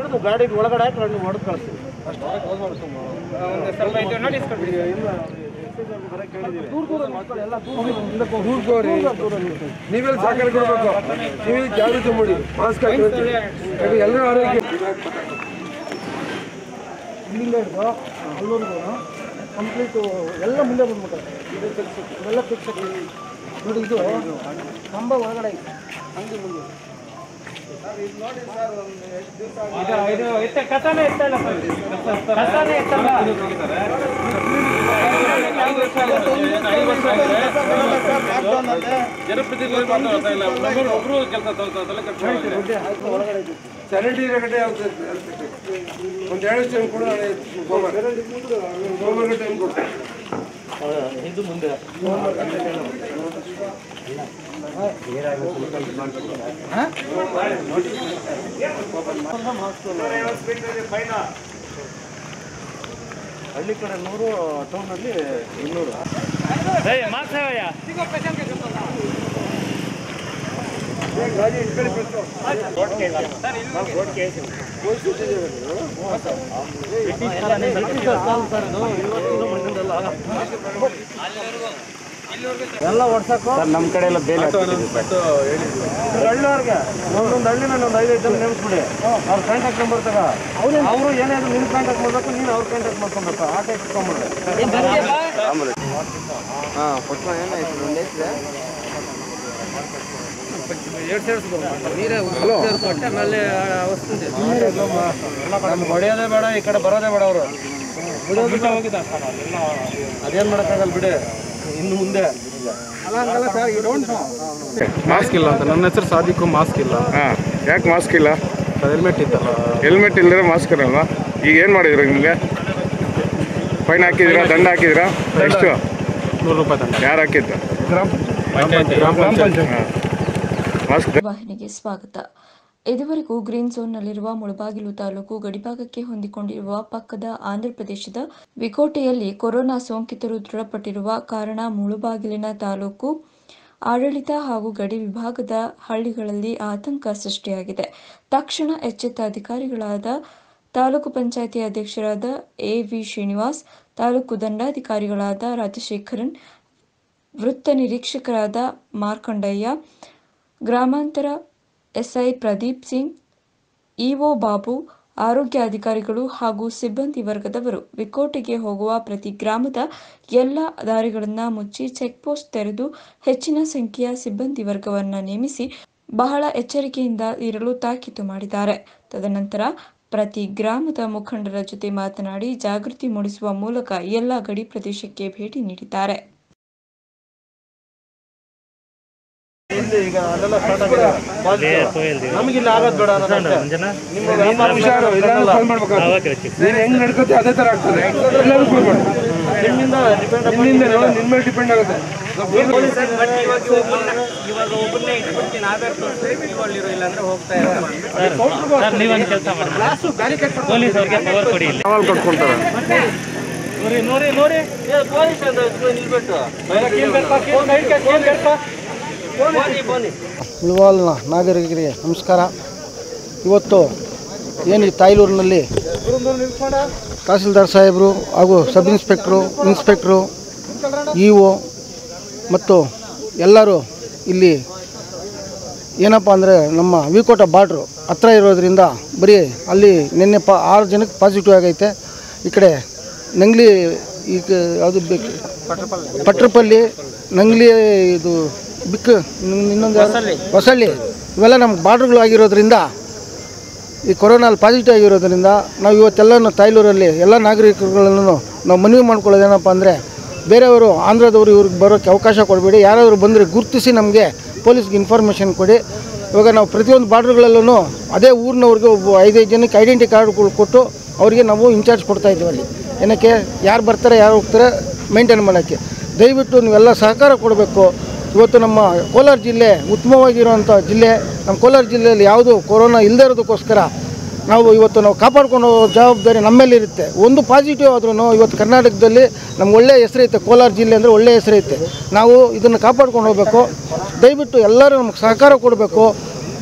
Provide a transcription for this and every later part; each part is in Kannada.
ಹೊಡೆದು ಗಾಡಿಗೆ ಒಳಗಡೆ ಹಾಕಿ ರನ್ನಿಂಗ್ ಹೊಡೆದು ಕಳಿಸ್ತೀವಿ ನೀವೆಲ್ಲ ಸಹಕಾರ ಕೊಡಬೇಕು ನೀವೆಲ್ಲ ಜಾಗೃತಿ ಮಾಡಿ ಮಾಸ್ಕ್ ಹಾಕಿ ಎಲ್ಲರೂ ಆರೋಗ್ಯ ಇಲ್ಲಿಂದ ಹಿಡಿದು ಅಲ್ಲೂರ್ಗು ಕಂಪ್ಲೀಟು ಎಲ್ಲ ಮುಂದೆ ಬಂದ್ಬಿಟ್ಟಾರೆ ಇದು ಫಿಕ್ಸ್ ಇವೆಲ್ಲ ಫಿಕ್ಸ್ ನೋಡಿ ಇದು ಕಂಬ ಒಳಗಡೆ ಐತೆ ಹಂಗೆ ಮುಂದೆ ಸ್ಯಾನಿಟರಿ ಗಂಟೆ ಒಂದು ಎರಡು ಟೈಮ್ ಕೊಡು ನಾಳೆ ಸೋಮವಾರ ಸೋಮವಾರ ಟೈಮ್ ಕೊಡು ಇದು ಮುಂದೆ ಹಳ್ಳಿ ಕಡೆ ನೂರು ಟೌನಲ್ಲಿ ಇನ್ನೂರು ಎಲ್ಲ ಓಡ್ಸಕ್ಕೂ ನಮ್ಮ ಕಡೆ ಎಲ್ಲ ಬೇಲೆ ಹಳ್ಳಿಯವ್ರಿಗೆ ಒಂದೊಂದು ಹಳ್ಳಿನ ಒಂದು ಐದೈದು ಜನ ನೇಮಿಸ್ಬಿಡಿ ಅವ್ರ ಕಾಂಟ್ಯಾಕ್ಟ್ ನಂಬರ್ ತಗ ಅವರು ಏನಾದ್ರು ನಿನ್ನ ಕಾಂಟ್ಯಾಕ್ಟ್ ಮಾಡ್ಬೇಕು ನೀನು ಅವ್ರ ಕಾಂಟ್ಯಾಕ್ಟ್ ಮಾಡ್ಕೊಬೇಕು ಆ ಟೈಪ್ ಇಟ್ಕೊಂಡ್ಬಿಡ್ರಿ ನಮ್ಗೆ ಹೊಡೆಯೋದೇ ಬೇಡ ಈ ಕಡೆ ಬರೋದೇ ಬೇಡ ಅವರು ಅದೇನ್ ಮಾಡಕ್ಕಾಗಲ್ಲ ಬಿಡಿ ಇನ್ನು ಮುಂದೆ ಮಾಸ್ಕ್ ಇಲ್ಲ ಅಂತ ನನ್ನ ಹೆಸರು ಸಾದಿಕು ಮಾಸ್ಕ್ ಇಲ್ಲ ಹಾಂ ಯಾಕೆ ಮಾಸ್ಕ್ ಇಲ್ಲ ಹೆಲ್ಮೆಟ್ ಇತ್ತಲ್ಲ ಹೆಲ್ಮೆಟ್ ಇಲ್ಲದ್ರೆ ಮಾಸ್ಕ್ ಇರಲ್ವಾ ಈಗ ಏನು ಮಾಡಿದ್ರು ನಿಮಗೆ ಫೈನ್ ಹಾಕಿದ್ದೀರಾ ದಂಡ ಹಾಕಿದ್ದೀರಾ ಎಷ್ಟು ನೂರು ರೂಪಾಯಿ ತಂಡ ಯಾರು ಹಾಕಿದ್ದು ಗ್ರಾಮ ಪಂಚಾಯತ್ ಮಾಸ್ಕ್ ವಾಹಿನಿಗೆ ಸ್ವಾಗತ ಇದುವರೆಗೂ ಗ್ರೀನ್ ಝೋನ್ನಲ್ಲಿರುವ ಮುಳಬಾಗಿಲು ತಾಲೂಕು ಗಡಿಭಾಗಕ್ಕೆ ಹೊಂದಿಕೊಂಡಿರುವ ಪಕ್ಕದ ಆಂಧ್ರಪ್ರದೇಶದ ವಿಕೋಟೆಯಲ್ಲಿ ಕೊರೋನಾ ಸೋಂಕಿತರು ದೃಢಪಟ್ಟಿರುವ ಕಾರಣ ಮುಳುಬಾಗಿಲಿನ ತಾಲೂಕು ಆಡಳಿತ ಹಾಗೂ ಗಡಿ ವಿಭಾಗದ ಹಳ್ಳಿಗಳಲ್ಲಿ ಆತಂಕ ಸೃಷ್ಟಿಯಾಗಿದೆ ತಕ್ಷಣ ಎಚ್ಚೆತ್ತ ಅಧಿಕಾರಿಗಳಾದ ತಾಲೂಕು ಪಂಚಾಯಿತಿ ಅಧ್ಯಕ್ಷರಾದ ಎ ವಿ ಶ್ರೀನಿವಾಸ್ ತಾಲೂಕು ದಂಡಾಧಿಕಾರಿಗಳಾದ ರಾಜಶೇಖರನ್ ವೃತ್ತ ನಿರೀಕ್ಷಕರಾದ ಮಾರ್ಕಂಡಯ್ಯ ಗ್ರಾಮಾಂತರ ಎಸ್ಐ ಪ್ರದೀಪ್ ಸಿಂಗ್ ಇಒ ಬಾಬು ಆರೋಗ್ಯ ಅಧಿಕಾರಿಗಳು ಹಾಗೂ ಸಿಬ್ಬಂದಿ ವರ್ಗದವರು ವಿಕೋಟೆಗೆ ಹೋಗುವ ಪ್ರತಿ ಗ್ರಾಮದ ಎಲ್ಲ ದಾರಿಗಳನ್ನು ಮುಚ್ಚಿ ಚೆಕ್ಪೋಸ್ಟ್ ತೆರೆದು ಹೆಚ್ಚಿನ ಸಂಖ್ಯೆಯ ಸಿಬ್ಬಂದಿ ವರ್ಗವನ್ನು ನೇಮಿಸಿ ಬಹಳ ಎಚ್ಚರಿಕೆಯಿಂದ ಇರಲು ತಾಕೀತು ಮಾಡಿದ್ದಾರೆ ತದನಂತರ ಪ್ರತಿ ಗ್ರಾಮದ ಮುಖಂಡರ ಜೊತೆ ಮಾತನಾಡಿ ಜಾಗೃತಿ ಮೂಡಿಸುವ ಮೂಲಕ ಎಲ್ಲ ಗಡಿ ಪ್ರದೇಶಕ್ಕೆ ಭೇಟಿ ನೀಡಿದ್ದಾರೆ ಇಲ್ಲಿ ಈಗ ಅಲ್ಲೆಲ್ಲ ಸ್ಟಾರ್ಟ್ ಆಗಿದೆ Positive. ನಮಗಿಲ್ಲಿ ಆಗೋದು ಬೇಡ ಅನ್ನೋದಷ್ಟೇ. ನಿಮ್ಮ ವ್ಯಾಪಾರ ಹುಷಾರು ಎಲ್ಲರೂ ಫೋನ್ ಮಾಡ್ಬೇಕಾಗ್ತದೆ ನೀನು ಹೆಂಗ್ ನಡ್ಕೋತಿ ಅದೇ ಥರ ಆಗ್ತದೆ ಎಲ್ಲರೂ ಫೋನ್ ಮಾಡಿ ನಿಮ್ಮಿಂದ ಡಿಪೆಂಡ್ ನಿನ್ನಿಂದ ನೋಡಿ ನಿನ್ನ ಮೇಲೆ ಡಿಪೆಂಡ್ ಆಗುತ್ತೆ ನೀವೊಂದು ಕೆಲಸ ಮಾಡಿ ಪೊಲೀಸ್ ಅವ್ರಿಗೆ ಪವರ್ ಕೊಡಿ ಇಲ್ಲಿ ಸವಾಲ್ ಕೊಟ್ಕೊಂತಾರೆ ನೋಡಿ ನೋಡಿ ನೋಡಿ ಏ, ಪೊಲೀಸ್ ಅಂತ ನಿಲ್ಬಿಟ್ಟು ಬನ್ನಿ ಬನ್ನಿ ಮುಳವಾಲ್ನ ನಾಗರಿಕರಿಗೆ ನಮಸ್ಕಾರ ಇವತ್ತು ಏನು ಈ ತಾಯ್ಲೂರಿನಲ್ಲಿ ತಹಸೀಲ್ದಾರ್ ಸಾಹೇಬರು ಹಾಗೂ sub inspector inspector E O ಮತ್ತು ಎಲ್ಲರೂ ಇಲ್ಲಿ ಏನಪ್ಪ ಅಂದರೆ ನಮ್ಮ ವಿಕೋಟ ಬಾರ್ಡ್ರು ಹತ್ರ ಇರೋದ್ರಿಂದ ಬರೀ ಅಲ್ಲಿ ನಿನ್ನೆ ಪ ಆರು ಜನಕ್ಕೆ ಪಾಸಿಟಿವ್ ಆಗೈತೆ ಈ ಕಡೆ ನಂಗ್ಲಿ ಈಗ ಯಾವುದು ಬೇಕು ಪಟ್ರಪಲ್ಲಿ ನಂಗ್ಲಿ ಇದು ಬಿಕ್ ಇನ್ನು- ಇನ್ನೊಂದು ಯಾವ್ದು? ಹೊಸಳ್ಳಿ ಇವೆಲ್ಲ ನಮ್ಗೆ ಬಾರ್ಡ್ರುಗಳು ಆಗಿರೋದ್ರಿಂದ ಈ ಕೊರೋನಲ್ಲಿ ಪಾಸಿಟಿವ್ ಆಗಿರೋದ್ರಿಂದ ನಾವು ಇವತ್ತೆಲ್ಲನೂ ತಾಯ್ಲೂರಲ್ಲಿ ಎಲ್ಲ ನಾಗರಿಕರುಗಳನ್ನು ನಾವು ಮನವಿ ಮಾಡ್ಕೊಳ್ಳೋದೇನಪ್ಪ ಅಂದರೆ ಬೇರೆಯವರು ಆಂಧ್ರದವರು ಇವ್ರಿಗೆ ಬರೋಕ್ಕೆ ಅವಕಾಶ ಕೊಡಬೇಡಿ ಯಾರಾದರೂ ಬಂದರೆ ಗುರುತಿಸಿ ನಮಗೆ ಪೊಲೀಸ್ಗೆ ಇನ್ಫಾರ್ಮೇಷನ್ ಕೊಡಿ ಇವಾಗ ನಾವು ಪ್ರತಿಯೊಂದು ಬಾರ್ಡ್ರ್ಗಳಲ್ಲೂ ಅದೇ ಊರಿನವ್ರಿಗೆ ಒಬ್ಬ ಐದೈದು ಜನಕ್ಕೆ ಐಡೆಂಟಿ ಕಾರ್ಡ್ಗಳು ಕೊಟ್ಟು ಅವರಿಗೆ ನಾವು ಇನ್ಚಾರ್ಜ್ ಕೊಡ್ತಾ ಇದ್ದೀವಿ ಅಲ್ಲಿ ಏನಕ್ಕೆ ಯಾರು ಬರ್ತಾರೆ ಯಾರು ಹೋಗ್ತಾರೆ ಮೇಂಟೈನ್ ಮಾಡೋಕ್ಕೆ ದಯವಿಟ್ಟು ನೀವೆಲ್ಲ ಸಹಕಾರ ಕೊಡಬೇಕು ಇವತ್ತು ನಮ್ಮ ಕೋಲಾರ ಜಿಲ್ಲೆ ಉತ್ತಮವಾಗಿರುವಂಥ ಜಿಲ್ಲೆ ನಮ್ಮ ಕೋಲಾರ ಜಿಲ್ಲೆಯಲ್ಲಿ ಯಾವುದು ಕೊರೋನಾ ಇಲ್ಲದೇ ಇರೋದಕ್ಕೋಸ್ಕರ ನಾವು ಇವತ್ತು ನಾವು ಕಾಪಾಡ್ಕೊಂಡು ಹೋಗೋ ಜವಾಬ್ದಾರಿ ನಮ್ಮೇಲಿರುತ್ತೆ ಒಂದು ಪಾಸಿಟಿವ್ ಆದ್ರೂ ಇವತ್ತು ಕರ್ನಾಟಕದಲ್ಲಿ ನಮ್ಗೆ ಒಳ್ಳೆಯ ಹೆಸರೈತೆ ಕೋಲಾರ ಜಿಲ್ಲೆ ಅಂದರೆ ಒಳ್ಳೆಯ ಹೆಸರೈತೆ ನಾವು ಇದನ್ನು ಕಾಪಾಡ್ಕೊಂಡು ಹೋಗಬೇಕು ದಯವಿಟ್ಟು ಎಲ್ಲರೂ ನಮ್ಗೆ ಸಹಕಾರ ಕೊಡಬೇಕು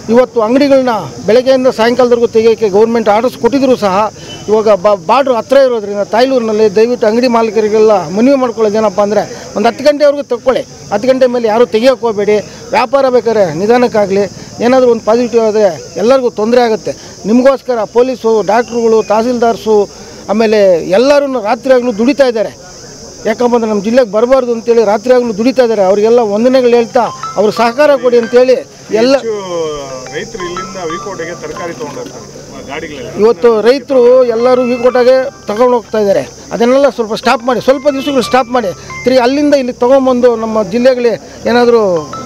ಇವತ್ತು ಅಂಗಡಿಗಳನ್ನ ಬೆಳಗ್ಗೆಯಿಂದ ಸಾಯಂಕಾಲದವರೆಗೂ ತೆಗೆಯೋಕ್ಕೆ ಗೌರ್ಮೆಂಟ್ ಆರ್ಡರ್ಸ್ ಕೊಟ್ಟಿದ್ರು ಸಹ ಇವಾಗ ಬಾ ಬಾರ್ಡ್ರ್ ಹತ್ರ ಇರೋದ್ರಿಂದ ತಾಯ್ಲೂರಿನಲ್ಲಿ ದಯವಿಟ್ಟು ಅಂಗಡಿ ಮಾಲೀಕರಿಗೆಲ್ಲ ಮನವಿ ಮಾಡ್ಕೊಳ್ಳೋದೇನಪ್ಪ ಅಂದರೆ ಒಂದು ಹತ್ತು ಗಂಟೆವರೆಗೂ ತಗೊಳ್ಳಿ ಹತ್ತು ಗಂಟೆ ಮೇಲೆ ಯಾರೂ ತೆಗಿಯೋಕೆ ಹೋಗಬೇಡಿ ವ್ಯಾಪಾರ ಬೇಕಾದ್ರೆ ನಿಧಾನಕ್ಕಾಗಲಿ ಏನಾದರೂ ಒಂದು ಪಾಸಿಟಿವ್ ಆದರೆ ಎಲ್ಲರಿಗೂ ತೊಂದರೆ ಆಗುತ್ತೆ ನಿಮಗೋಸ್ಕರ ಪೊಲೀಸು ಡಾಕ್ಟ್ರುಗಳು ತಹಸೀಲ್ದಾರ್ಸು ಆಮೇಲೆ ಎಲ್ಲರೂ ರಾತ್ರಿ ಆಗಲೂ ದುಡಿತಾ ಇದ್ದಾರೆ ಯಾಕಂದ್ರೆ ನಮ್ಮ ಜಿಲ್ಲೆಗೆ ಬರಬಾರ್ದು ಅಂತೇಳಿ ರಾತ್ರಿ ಆಗಲೂ ದುಡಿತಾ ಇದ್ದಾರೆ ಅವರಿಗೆಲ್ಲ ವಂದನೆಗಳು ಹೇಳ್ತಾ ಅವ್ರು ಸಹಕಾರ ಕೊಡಿ ಅಂತೇಳಿ ಎಲ್ಲ ರೈತರು ಇಲ್ಲಿಂದ ವಿಕೋಟೆಗೆ ತರಕಾರಿ ತೊಗೊಂಡೋಗ್ತಾರೆ ಗಾಡಿಗಳಲ್ಲಿ ಇವತ್ತು ರೈತರು ಎಲ್ಲರೂ ವಿಕೋಟಾಗೆ ತಗೊಂಡು ಹೋಗ್ತಾ ಇದ್ದಾರೆ ಅದನ್ನೆಲ್ಲ ಸ್ವಲ್ಪ ಸ್ಟಾಪ್ ಮಾಡಿ ಸ್ವಲ್ಪ ದಿವಸಗಳು ಸ್ಟಾಪ್ ಮಾಡಿ ತಿರುಗಿ ಅಲ್ಲಿಂದ ಇಲ್ಲಿ ತೊಗೊಂಬಂದು ನಮ್ಮ ಜಿಲ್ಲೆಗಳಿಗೆ ಏನಾದರೂ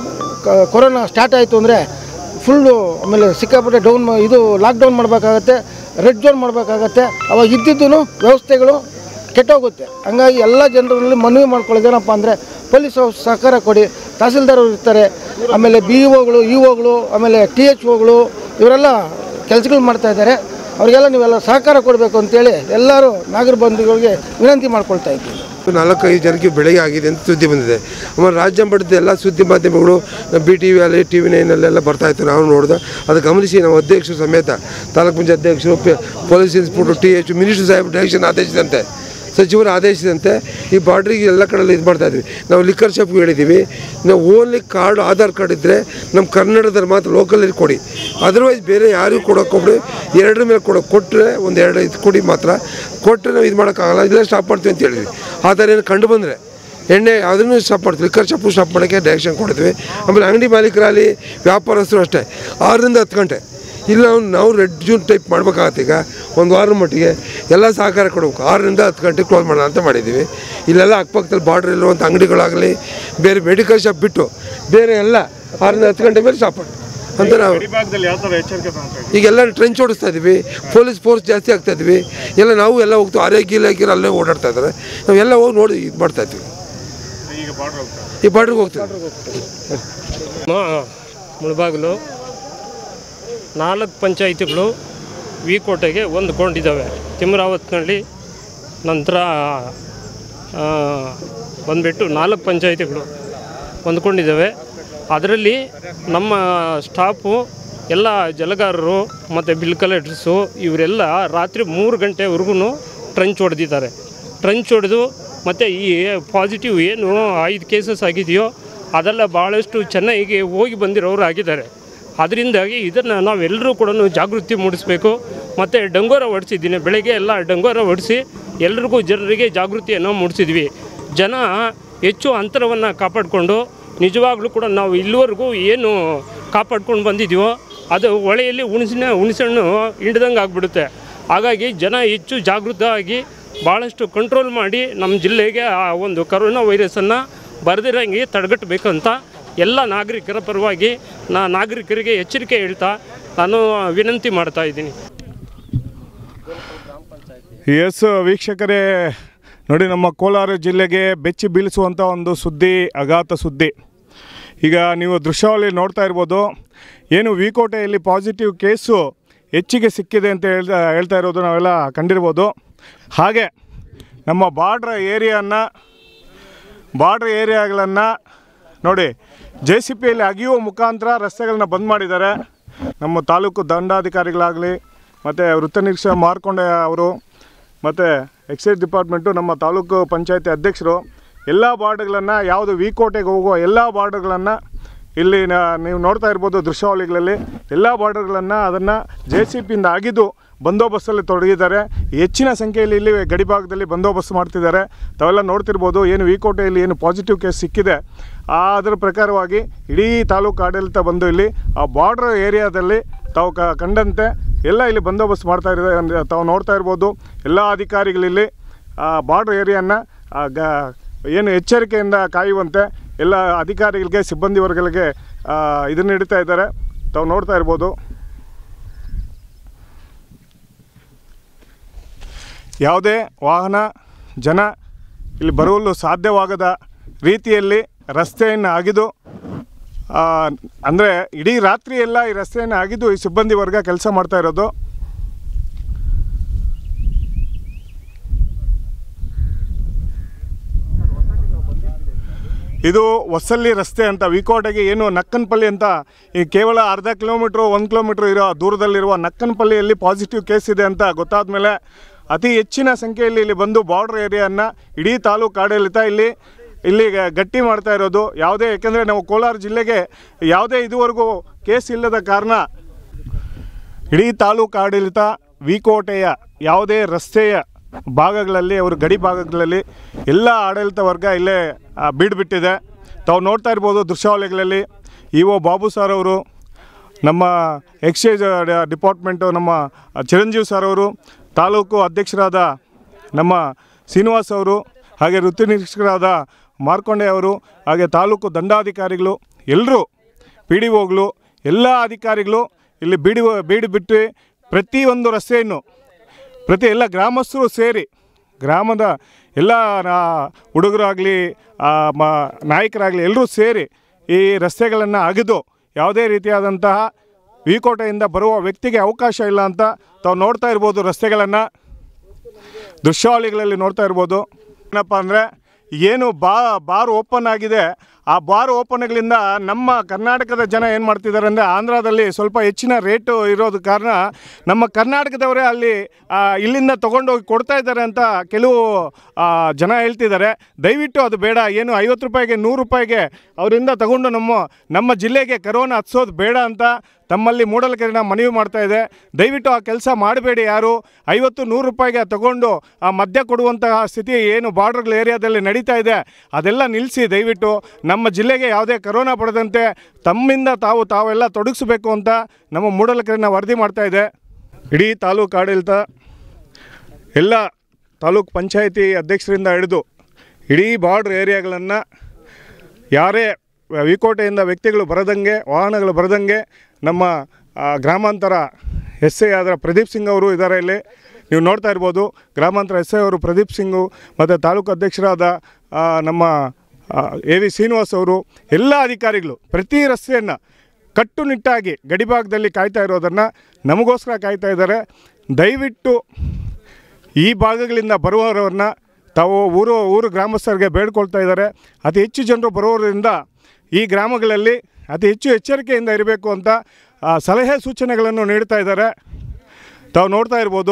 ಕೊರೋನಾ ಸ್ಟಾರ್ಟ್ ಆಯಿತು ಅಂದರೆ ಫುಲ್ಲು ಆಮೇಲೆ ಸಿಕ್ಕಾಪಟ್ಟೆ ಡೌನ್ ಇದು ಲಾಕ್ಡೌನ್ ಮಾಡಬೇಕಾಗತ್ತೆ ರೆಡ್ ಝೋನ್ ಮಾಡಬೇಕಾಗತ್ತೆ ಅವಾಗ ಇದ್ದಿದ್ದು ವ್ಯವಸ್ಥೆಗಳು ಕೆಟ್ಟೋಗುತ್ತೆ ಹಂಗಾಗಿ ಎಲ್ಲ ಜನರಲ್ಲಿ ಮನವಿ ಮಾಡ್ಕೊಳ್ಳೋದೇನಪ್ಪ ಅಂದರೆ ಪೊಲೀಸ್ ಅವ್ರು ಸಹಕಾರ ಕೊಡಿ ತಹಸೀಲ್ದಾರ್ ಅವ್ರು ಇರ್ತಾರೆ ಆಮೇಲೆ ಬಿ ಇ ಒಗಳು ಇ ಒಗಳು ಆಮೇಲೆ ಟಿ ಎಚ್ ಒಗಳು ಇವರೆಲ್ಲ ಕೆಲಸಗಳು ಮಾಡ್ತಾ ಇದ್ದಾರೆ ಅವರಿಗೆಲ್ಲ ನೀವೆಲ್ಲ ಸಹಕಾರ ಕೊಡಬೇಕು ಅಂತೇಳಿ ಎಲ್ಲರೂ ನಾಗರ ಬಂಧುಗಳಿಗೆ ವಿನಂತಿ ಮಾಡ್ಕೊಳ್ತಾ ಇದ್ದೀವಿ ನಾಲ್ಕೈದು ಜನಕ್ಕೆ ಬೆಳಗ್ಗೆ ಆಗಿದೆ ಅಂತ ಸುದ್ದಿ ಬಂದಿದೆ ಆಮೇಲೆ ರಾಜ್ಯ ಮಟ್ಟದ ಎಲ್ಲ ಸುದ್ದಿ ಮಾಧ್ಯಮಗಳು ಬಿ ಟಿ ವಿ ಅಲ್ಲಿ ಟಿ ವಿ ನೈನಲ್ಲೆಲ್ಲ ಬರ್ತಾ ಇತ್ತು ನಾವು ನೋಡಿದೆ ಅದು ಗಮನಿಸಿ ನಮ್ಮ ಅಧ್ಯಕ್ಷರು ಸಮೇತ ತಾಲೂಕು ಪಂಚಾಯತ್ ಅಧ್ಯಕ್ಷರು ಪೆ- police inspector T H minister ಸಾಹೇಬ್ ಡೈರೆಕ್ಷನ್ ಆದೇಶಿಸಿದಂತೆ ಸಚಿವರು ಆದೇಶಿಸಿದಂತೆ ಈ ಬಾರ್ಡ್ರಿಗೆ ಎಲ್ಲ ಕಡೆಯಲ್ಲಿ ಇದು ಮಾಡ್ತಾ ಇದ್ವಿ ನಾವು ಲಿಕ್ಕರ್ ಶಾಪ್ಗೆ ಹೇಳಿದ್ದೀವಿ ನಾವು ಓನ್ಲಿ ಕಾರ್ಡ್ ಆಧಾರ್ ಕಾರ್ಡ್ ಇದ್ದರೆ ನಮ್ಮ ಕನ್ನಡದಲ್ಲಿ ಮಾತ್ರ ಲೋಕಲಲ್ಲಿ ಕೊಡಿ ಅದರ್ವೈಸ್ ಬೇರೆ ಯಾರಿಗೂ ಕೊಡೋಕೆ ಕೊಡಿ ಎರಡರ ಮೇಲೆ ಕೊಡೋ ಕೊಟ್ಟರೆ ಒಂದು ಎರಡು ಇದು ಕೊಡಿ ಮಾತ್ರ ಕೊಟ್ಟರೆ ನಾವು ಇದು ಮಾಡೋಕ್ಕಾಗಲ್ಲ ಇಲ್ಲ ಸ್ಟಾಪ್ ಮಾಡ್ತೀವಿ ಅಂತ ಹೇಳಿದ್ವಿ ಆ ಥರ ಏನು ಕಂಡು ಬಂದರೆ ಎಣ್ಣೆ ಅದನ್ನು ಸ್ಟಾಪ್ ಮಾಡ್ತೀವಿ ಲಿಕ್ಕರ್ ಶಾಪು ಸ್ಟಾಪ್ ಮಾಡೋಕ್ಕೆ ಡೈರೆಕ್ಷನ್ ಕೊಡ್ತೀವಿ ಆಮೇಲೆ ಅಂಗಡಿ ಮಾಲೀಕರಲ್ಲಿ ವ್ಯಾಪಾರಸ್ಥರು ಅಷ್ಟೇ ಆರರಿಂದ ಹತ್ತು ಗಂಟೆ ಇಲ್ಲ ಅವ್ನು ನಾವು ರೆಡ್ ಜೂನ್ ಟೈಪ್ ಮಾಡ್ಬೇಕಾಗತ್ತೆ ಈಗ ಒಂದು ವಾರದ ಮಟ್ಟಿಗೆ ಎಲ್ಲ ಸಹಕಾರ ಕೊಡಬೇಕು ಆರರಿಂದ ಹತ್ತು ಗಂಟೆ ಕ್ಲೋಸ್ ಮಾಡೋಣ ಅಂತ ಮಾಡಿದ್ದೀವಿ ಇಲ್ಲೆಲ್ಲ ಅಕ್ಕಪಕ್ಕದಲ್ಲಿ ಬಾರ್ಡ್ರ್ ಇರುವಂಥ ಅಂಗಡಿಗಳಾಗಲಿ ಬೇರೆ ಮೆಡಿಕಲ್ ಶಾಪ್ ಬಿಟ್ಟು ಬೇರೆ ಎಲ್ಲ ಆರರಿಂದ ಹತ್ತು ಗಂಟೆ ಮೇಲೆ ಶಾಪ್ ಮಾಡಿ ಅಂತ ನಾವು ಭಾಗದಲ್ಲಿ ಯಾವ ಥರ ಎಚ್ಚರಿಕೆ ತಗೊಂತಾರೆ ಈಗೆಲ್ಲ ಟ್ರೆಂಚ್ ಓಡಿಸ್ತಾ ಇದ್ದೀವಿ ಪೊಲೀಸ್ ಫೋರ್ಸ್ ಜಾಸ್ತಿ ಆಗ್ತಾ ಇದ್ವಿ ಎಲ್ಲ ನಾವು ಎಲ್ಲ ಹೋಗ್ತೀವಿ ಆರೋಗ್ಯ ಇಲಾಖೆಯರು ಅಲ್ಲೇ ಓಡಾಡ್ತಾ ಇದ್ದಾರೆ ನಾವೆಲ್ಲ ಹೋಗಿ ನೋಡಿ ಇದು ಮಾಡ್ತಾ ಇದ್ವಿ ಈಗ ಬಾರ್ಡರ್ ಹೋಗ್ತಾರೆ ಈ ಬಾರ್ಡ್ರಿಗೆ ಹೋಗ್ತೀವಿ ಮ- ಮುಳಬಾಗಿಲು ನಾಲ್ಕು ಪಂಚಾಯಿತಿಗಳು ವಿಕೋಟೆಗೆ ಹೊಂದ್ಕೊಂಡಿದ್ದಾವೆ ತಿಮ್ರಾವತ್ನಳ್ಳಿ ನಂತರ ಆ, ಬಂದ್ಬಿಟ್ಟು ನಾಲ್ಕು ಪಂಚಾಯಿತಿಗಳು ಹೊಂದ್ಕೊಂಡಿದ್ದಾವೆ ಅದರಲ್ಲಿ ನಮ್ಮ ಸ್ಟಾಫು ಎಲ್ಲ ಜಲಗಾರರು ಮತ್ತು ಬಿಲ್ ಕಲೆಕ್ಟರ್ಸು ಇವರೆಲ್ಲ ರಾತ್ರಿ ಮೂರು ಗಂಟೆವರೆಗೂ ಟ್ರಂಚ್ ಹೊಡೆದಿದ್ದಾರೆ ಟ್ರಂಚ್ ಹೊಡೆದು ಮತ್ತು ಈ ಪಾಸಿಟಿವ್ ಏನು ಐದು ಕೇಸಸ್ ಆಗಿದೆಯೋ ಅದೆಲ್ಲ ಭಾಳಷ್ಟು ಚೆನ್ನಾಗಿ ಹೋಗಿ ಬಂದಿರೋರು ಆಗಿದ್ದಾರೆ ಅದರಿಂದಾಗಿ ಇದನ್ನು ನಾವೆಲ್ಲರೂ ಕೂಡ ಜಾಗೃತಿ ಮೂಡಿಸಬೇಕು ಮತ್ತು ಡಂಗೋರ ಹೊಡಿಸಿದ್ದೀನಿ ಬೆಳಗ್ಗೆ ಎಲ್ಲ ಡಂಗೋರ ಹೊಡಿಸಿ ಎಲ್ರಿಗೂ ಜನರಿಗೆ ಜಾಗೃತಿಯನ್ನು ಮೂಡಿಸಿದ್ವಿ ಜನ ಹೆಚ್ಚು ಅಂತರವನ್ನು ಕಾಪಾಡಿಕೊಂಡು ನಿಜವಾಗ್ಲೂ ಕೂಡ ನಾವು ಇಲ್ಲಿವರೆಗೂ ಏನು ಕಾಪಾಡ್ಕೊಂಡು ಬಂದಿದ್ದೀವೋ ಅದು ಹೊಳೆಯಲ್ಲಿ ಹುಣಸಿನ ಹುಣಸೆಹಣ್ಣು ಹಿಂಡ್ದಂಗೆ ಆಗಿಬಿಡುತ್ತೆ ಹಾಗಾಗಿ ಜನ ಹೆಚ್ಚು ಜಾಗೃತ ಆಗಿ ಭಾಳಷ್ಟು ಕಂಟ್ರೋಲ್ ಮಾಡಿ ನಮ್ಮ ಜಿಲ್ಲೆಗೆ ಆ ಒಂದು ಕರೋನಾ ವೈರಸನ್ನು ಬರೆದಿರಂಗೆ ತಡೆಗಟ್ಟಬೇಕಂತ ಎಲ್ಲ ನಾಗರಿಕರ ಪರವಾಗಿ ನಾ ನಾಗರಿಕರಿಗೆ ಎಚ್ಚರಿಕೆ ಹೇಳ್ತಾ ನಾನು ವಿನಂತಿ ಮಾಡ್ತಾ ಇದ್ದೀನಿ ಎಸ್ ವೀಕ್ಷಕರೇ ನೋಡಿ ನಮ್ಮ ಕೋಲಾರ ಜಿಲ್ಲೆಗೆ ಬೆಚ್ಚಿ ಬೀಳಿಸುವಂಥ ಒಂದು ಸುದ್ದಿ ಅಘಾತ ಸುದ್ದಿ ಈಗ ನೀವು ದೃಶ್ಯಾವಳಿ ನೋಡ್ತಾ ಇರ್ಬೋದು ಏನು ವಿಕೋಟೆಯಲ್ಲಿ ಪಾಸಿಟಿವ್ ಕೇಸು ಹೆಚ್ಚಿಗೆ ಸಿಕ್ಕಿದೆ ಅಂತ ಹೇಳ್ತಾ ಹೇಳ್ತಾ ಇರೋದು ನಾವೆಲ್ಲ ಕಂಡಿರ್ಬೋದು ಹಾಗೆ ನಮ್ಮ ಬಾರ್ಡ್ರ್ ಏರಿಯಾನ ಬಾರ್ಡ್ರ್ ಏರಿಯಾಗಳನ್ನು ನೋಡಿ ಜೆ ಸಿ ಪಿಯಲ್ಲಿ ಅಗಿಯುವ ಮುಖಾಂತರ ರಸ್ತೆಗಳನ್ನ ಬಂದ್ ಮಾಡಿದ್ದಾರೆ ನಮ್ಮ ತಾಲೂಕು ದಂಡಾಧಿಕಾರಿಗಳಾಗಲಿ ಮತ್ತು ವೃತ್ತ ನಿರೀಕ್ಷಕ ಮಾರ್ಕೊಂಡೆ ಅವರು ಮತ್ತು ಎಕ್ಸೈಸ್ ಡಿಪಾರ್ಟ್ಮೆಂಟು ನಮ್ಮ ತಾಲೂಕು ಪಂಚಾಯತಿ ಅಧ್ಯಕ್ಷರು ಎಲ್ಲ ಬಾರ್ಡ್ಗಳನ್ನು ಯಾವುದು ವಿಕೋಟೆಗೆ ಹೋಗುವ ಎಲ್ಲ ಬಾರ್ಡ್ರ್ಗಳನ್ನು ಇಲ್ಲಿ ನ- ನೀವು ನೋಡ್ತಾ ಇರ್ಬೋದು ದೃಶ್ಯಾವಳಿಗಳಲ್ಲಿ ಎಲ್ಲ ಬಾರ್ಡರ್ಗಳನ್ನು ಅದನ್ನು ಜೆ ಸಿ ಪಿಯಿಂದ ಆಗಿದ್ದು ಬಂದೋಬಸ್ತಲ್ಲಿ ತೊಡಗಿದ್ದಾರೆ ಹೆಚ್ಚಿನ ಸಂಖ್ಯೆಯಲ್ಲಿ ಇಲ್ಲಿ ಗಡಿಭಾಗದಲ್ಲಿ ಬಂದೋಬಸ್ತ್ ಮಾಡ್ತಿದ್ದಾರೆ ತಾವೆಲ್ಲ ನೋಡ್ತಿರ್ಬೋದು ಏನು ವಿಕೋಟೆಯಲ್ಲಿ ಏನು ಪಾಸಿಟಿವ್ ಕೇಸ್ ಸಿಕ್ಕಿದೆ ಆ ಅದರ ಪ್ರಕಾರವಾಗಿ ಇಡೀ ತಾಲೂಕು ಆಡಳಿತ ಬಂದು ಇಲ್ಲಿ ಆ ಬಾರ್ಡ್ರ್ ಏರಿಯಾದಲ್ಲಿ ತಾವು ಕ ಕಂಡಂತೆ ಎಲ್ಲ ಇಲ್ಲಿ ಬಂದೋಬಸ್ತ್ ಮಾಡ್ತಾ ಇದ್ದಾರೆ ಅಂದ್ರೆ ತಾವು ನೋಡ್ತಾ ಇರ್ಬೋದು ಎಲ್ಲ ಅಧಿಕಾರಿಗಳಿಲ್ಲಿ ಆ ಬಾರ್ಡ್ರ್ ಏರಿಯಾನ ಆ ಗ ಏನು ಎಚ್ಚರಿಕೆಯಿಂದ ಕಾಯುವಂತೆ ಎಲ್ಲ ಅಧಿಕಾರಿಗಳಿಗೆ ಸಿಬ್ಬಂದಿ ವರ್ಗಗಳಿಗೆ ಆ, ಇದನ್ನ ನೀಡ್ತಾ ಇದ್ದಾರೆ ತಾವು ನೋಡ್ತಾ ಇರ್ಬೋದು ಯಾವುದೇ ವಾಹನ ಜನ ಇಲ್ಲಿ ಬರಲು ಸಾಧ್ಯವಾಗದ ರೀತಿಯಲ್ಲಿ ರಸ್ತೆಯನ್ನು ಅಗಿದು ಅಂದರೆ ಇಡೀ ರಾತ್ರಿ ಎಲ್ಲ ಈ ರಸ್ತೆಯನ್ನು ಅಗಿದು ಈ ಸಿಬ್ಬಂದಿ ವರ್ಗ ಕೆಲಸ ಮಾಡ್ತಾ ಇರೋದು ಇದು ಹೊಸಳ್ಳಿ ರಸ್ತೆ ಅಂತ ವಿಕೋಟೆಗೆ ಏನು ನಕ್ಕನಪಲ್ಲಿ ಅಂತ ಈ ಕೇವಲ ಅರ್ಧ ಕಿಲೋಮೀಟ್ರು ಒಂದು ಕಿಲೋಮೀಟ್ರ್ ಇರೋ ದೂರದಲ್ಲಿರುವ ನಕ್ಕನಪಲ್ಲಿಯಲ್ಲಿ ಪಾಸಿಟಿವ್ ಕೇಸ್ ಇದೆ ಅಂತ ಗೊತ್ತಾದ ಮೇಲೆ ಅತಿ ಹೆಚ್ಚಿನ ಸಂಖ್ಯೆಯಲ್ಲಿ ಇಲ್ಲಿ ಬಂದು ಬಾರ್ಡ್ರ್ ಏರಿಯಾನ ಇಡೀ ತಾಲೂಕು ಆಡಳಿತ ಇಲ್ಲಿ ಇಲ್ಲಿ ಗ- ಗಟ್ಟಿ ಮಾಡ್ತಾ ಇರೋದು ಯಾವುದೇ ಯಾಕೆಂದರೆ ನಾವು ಕೋಲಾರ ಜಿಲ್ಲೆಗೆ ಯಾವುದೇ ಇದುವರೆಗೂ ಕೇಸ್ ಇಲ್ಲದ ಕಾರಣ ಇಡೀ ತಾಲೂಕು ಆಡಳಿತ ವಿಕೋಟೆಯ ಯಾವುದೇ ರಸ್ತೆಯ ಭಾಗಗಳಲ್ಲಿ ಅವರು ಗಡಿ ಭಾಗಗಳಲ್ಲಿ ಎಲ್ಲ ಆಡಳಿತ ವರ್ಗ ಇಲ್ಲೇ ಆ, ಬೀಡ್ಬಿಟ್ಟಿದೆ ತಾವು ನೋಡ್ತಾ ಇರ್ಬೋದು ದೃಶ್ಯಾವಳಿಗಳಲ್ಲಿ ಇ ಒ ಬಾಬು ಸರ್ ಅವರು ನಮ್ಮ ಎಕ್ಸೈಸ್ ಡಿಪಾರ್ಟ್ಮೆಂಟು ನಮ್ಮ ಚಿರಂಜೀವಿ ಸರ್ ಅವರು ತಾಲೂಕು ಅಧ್ಯಕ್ಷರಾದ ನಮ್ಮ ಶ್ರೀನಿವಾಸ್ ಅವರು ಹಾಗೆ ವೃತ್ತಿ ನಿರೀಕ್ಷಕರಾದ ಮಾರ್ಕೊಂಡೆ ಅವರು ಹಾಗೆ ತಾಲೂಕು ದಂಡಾಧಿಕಾರಿಗಳು ಎಲ್ಲರೂ ಪಿ ಡಿ ಒಗಳು ಎಲ್ಲ ಅಧಿಕಾರಿಗಳು ಇಲ್ಲಿ ಬೀಡಿ ಬೀಡಿ ಬಿಟ್ಟು ಪ್ರತಿಯೊಂದು ರಸ್ತೆಯನ್ನು ಪ್ರತಿ ಎಲ್ಲ ಗ್ರಾಮಸ್ಥರು ಸೇರಿ ಗ್ರಾಮದ ಎಲ್ಲ ನಾ- ಹುಡುಗರಾಗಲಿ ಮ ನಾಯಕರಾಗಲಿ ಎಲ್ಲರೂ ಸೇರಿ ಈ ರಸ್ತೆಗಳನ್ನು ಅಗೆದು ಯಾವುದೇ ರೀತಿಯಾದಂತಹ ವಿಕೋಟೆಯಿಂದ ಬರುವ ವ್ಯಕ್ತಿಗೆ ಅವಕಾಶ ಇಲ್ಲ ಅಂತ ತಾವು ನೋಡ್ತಾ ಇರ್ಬೋದು ರಸ್ತೆಗಳನ್ನು ದೃಶ್ಯಾವಳಿಗಳಲ್ಲಿ ನೋಡ್ತಾ ಇರ್ಬೋದು ಏನಪ್ಪ ಅಂದರೆ ಏನು ಬಾ ಬಾರ್ ಓಪನ್ ಆಗಿದೆ ಆ ಬಾರ್ ಓಪನ್ಗಳಿಂದ ನಮ್ಮ ಕರ್ನಾಟಕದ ಜನ ಏನು ಮಾಡ್ತಿದ್ದಾರೆ ಅಂದರೆ ಆಂಧ್ರದಲ್ಲಿ ಸ್ವಲ್ಪ ಹೆಚ್ಚಿನ ರೇಟು ಇರೋದು ಕಾರಣ ನಮ್ಮ ಕರ್ನಾಟಕದವರೇ ಅಲ್ಲಿ ಆ, ಇಲ್ಲಿಂದ ತೊಗೊಂಡೋಗಿ ಕೊಡ್ತಾ ಇದ್ದಾರೆ ಅಂತ ಕೆಲವು ಆ, ಜನ ಹೇಳ್ತಿದ್ದಾರೆ ದಯವಿಟ್ಟು ಅದು ಬೇಡ ಏನು ಐವತ್ತು ರೂಪಾಯಿಗೆ ನೂರು ರೂಪಾಯಿಗೆ ಅವರಿಂದ ತಗೊಂಡು ನಮ್ಮ ನಮ್ಮ ಜಿಲ್ಲೆಗೆ ಕರೋನಾ ಹತ್ಸೋದು ಬೇಡ ಅಂತ ತಮ್ಮಲ್ಲಿ ಮೂಡಲಕೆರೆನ ಮನವಿ ಮಾಡ್ತಾ ಇದೆ ದಯವಿಟ್ಟು ಆ ಕೆಲಸ ಮಾಡಬೇಡಿ ಯಾರು ಐವತ್ತು ನೂರು ರೂಪಾಯಿಗೆ ತಗೊಂಡು ಆ ಮದ್ಯ ಕೊಡುವಂತಹ ಸ್ಥಿತಿ ಏನು ಬಾರ್ಡರ್ಗಳ ಏರಿಯಾದಲ್ಲಿ ನಡೀತಾ ಇದೆ ಅದೆಲ್ಲ ನಿಲ್ಲಿಸಿ ದಯವಿಟ್ಟು ನಮ್ಮ ಜಿಲ್ಲೆಗೆ ಯಾವುದೇ ಕರೋನಾ ಪಡೆದಂತೆ ತಮ್ಮಿಂದ ತಾವು ತಾವೆಲ್ಲ ತೊಡಗಿಸ್ಬೇಕು ಅಂತ ನಮ್ಮ ಮೂಡಲಕೆರೆನ ವರದಿ ಮಾಡ್ತಾ ಇದೆ ಇಡೀ ತಾಲೂಕು ಆಡಳಿತ ಎಲ್ಲ ತಾಲೂಕ್ ಪಂಚಾಯಿತಿ ಅಧ್ಯಕ್ಷರಿಂದ ಹಿಡಿದು ಇಡೀ ಬಾರ್ಡ್ರ್ ಏರಿಯಾಗಳನ್ನು ಯಾರೇ ವಿಕೋಟೆಯಿಂದ ವ್ಯಕ್ತಿಗಳು ಬರದಂಗೆ ವಾಹನಗಳು ಬರದಂಗೆ ನಮ್ಮ ಆ, ಗ್ರಾಮಾಂತರ ಎಸ್ ಐ ಆದ ಪ್ರದೀಪ್ ಸಿಂಗ್ ಅವರು ಇದ್ದಾರೆ ಇಲ್ಲಿ ನೀವು ನೋಡ್ತಾ ಇರ್ಬೋದು ಗ್ರಾಮಾಂತರ ಎಸ್ ಐ ಅವರು ಪ್ರದೀಪ್ ಸಿಂಗು ಮತ್ತು ತಾಲೂಕು ಅಧ್ಯಕ್ಷರಾದ ಆ, ನಮ್ಮ ಎ ವಿ ಶ್ರೀನಿವಾಸ್ ಅವರು ಎಲ್ಲ ಅಧಿಕಾರಿಗಳು ಪ್ರತಿ ರಸ್ತೆಯನ್ನು ಕಟ್ಟುನಿಟ್ಟಾಗಿ ಗಡಿಭಾಗದಲ್ಲಿ ಕಾಯ್ತಾ ಇರೋದನ್ನು ನಮಗೋಸ್ಕರ ಕಾಯ್ತಾ ಇದ್ದಾರೆ ದಯವಿಟ್ಟು ಈ ಭಾಗಗಳಿಂದ ಬರುವವರನ್ನ ತಾವು ಊರು ಊರು ಗ್ರಾಮಸ್ಥರಿಗೆ ಬೇಡ್ಕೊಳ್ತಾ ಇದ್ದಾರೆ ಅತಿ ಹೆಚ್ಚು ಜನರು ಬರುವುದರಿಂದ ಈ ಗ್ರಾಮಗಳಲ್ಲಿ ಅತಿ ಹೆಚ್ಚು ಎಚ್ಚರಿಕೆಯಿಂದ ಇರಬೇಕು ಅಂತ ಆ, ಸಲಹೆ ಸೂಚನೆಗಳನ್ನು ನೀಡ್ತಾ ಇದ್ದಾರೆ ತಾವು ನೋಡ್ತಾ ಇರ್ಬೋದು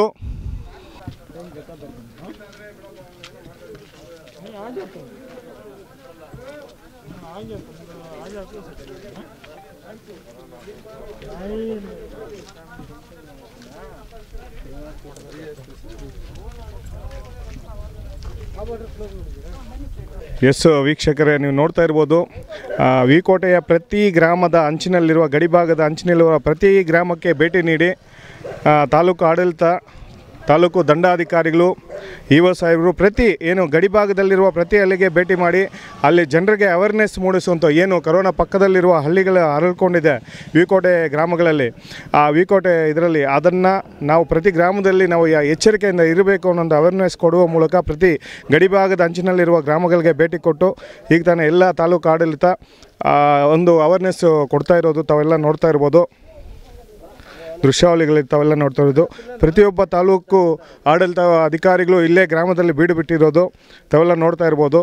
ಎಸ್ ವೀಕ್ಷಕರೇ ನೀವು ನೋಡ್ತಾ ಇರ್ಬೋದು ಆ, ವಿಕೋಟೆಯ ಪ್ರತಿ ಗ್ರಾಮದ ಅಂಚಿನಲ್ಲಿರುವ ಗಡಿಭಾಗದ ಅಂಚಿನಲ್ಲಿರುವ ಪ್ರತಿ ಗ್ರಾಮಕ್ಕೆ ಭೇಟಿ ನೀಡಿ ಆ, ತಾಲೂಕು ಆಡಳಿತ ತಾಲೂಕು ದಂಡಾಧಿಕಾರಿಗಳು ಇ ಒ ಸಾಹೇಬರು ಪ್ರತಿ ಏನು ಗಡಿಭಾಗದಲ್ಲಿರುವ ಪ್ರತಿ ಹಳ್ಳಿಗೆ ಭೇಟಿ ಮಾಡಿ ಅಲ್ಲಿ ಜನರಿಗೆ ಅವೇರ್ನೆಸ್ ಮೂಡಿಸುವಂಥ ಏನು ಕರೋನಾ ಪಕ್ಕದಲ್ಲಿರುವ ಹಳ್ಳಿಗಳ ಹರಳ್ಕೊಂಡಿದೆ ವಿಕೋಟೆ ಗ್ರಾಮಗಳಲ್ಲಿ ಆ ವಿಕೋಟೆ ಇದರಲ್ಲಿ ಅದನ್ನು ನಾವು ಪ್ರತಿ ಗ್ರಾಮದಲ್ಲಿ ನಾವು ಯಾ- ಎಚ್ಚರಿಕೆಯಿಂದ ಇರಬೇಕು ಅನ್ನೋ ಒಂದು ಅವೇರ್ನೆಸ್ ಕೊಡುವ ಮೂಲಕ ಪ್ರತಿ ಗಡಿಭಾಗದ ಅಂಚಿನಲ್ಲಿರುವ ಗ್ರಾಮಗಳಿಗೆ ಭೇಟಿ ಕೊಟ್ಟು ಈಗ ತಾನೇ ಎಲ್ಲ ತಾಲೂಕು ಆಡಳಿತ ಆ, ಒಂದು ಅವೇರ್ನೆಸ್ ಕೊಡ್ತಾ ಇರೋದು ತಾವೆಲ್ಲ ನೋಡ್ತಾ ಇರ್ಬೋದು ದೃಶ್ಯಾವಳಿಗಳು ತಾವೆಲ್ಲ ನೋಡ್ತಾ ಇರೋದು ಪ್ರತಿಯೊಬ್ಬ ತಾಲೂಕು ಆಡಳಿತ ಅಧಿಕಾರಿಗಳು ಇಲ್ಲೇ ಗ್ರಾಮದಲ್ಲಿ ಬೀಡು ಬಿಟ್ಟಿರೋದು ತಾವೆಲ್ಲ ನೋಡ್ತಾ ಇರ್ಬೋದು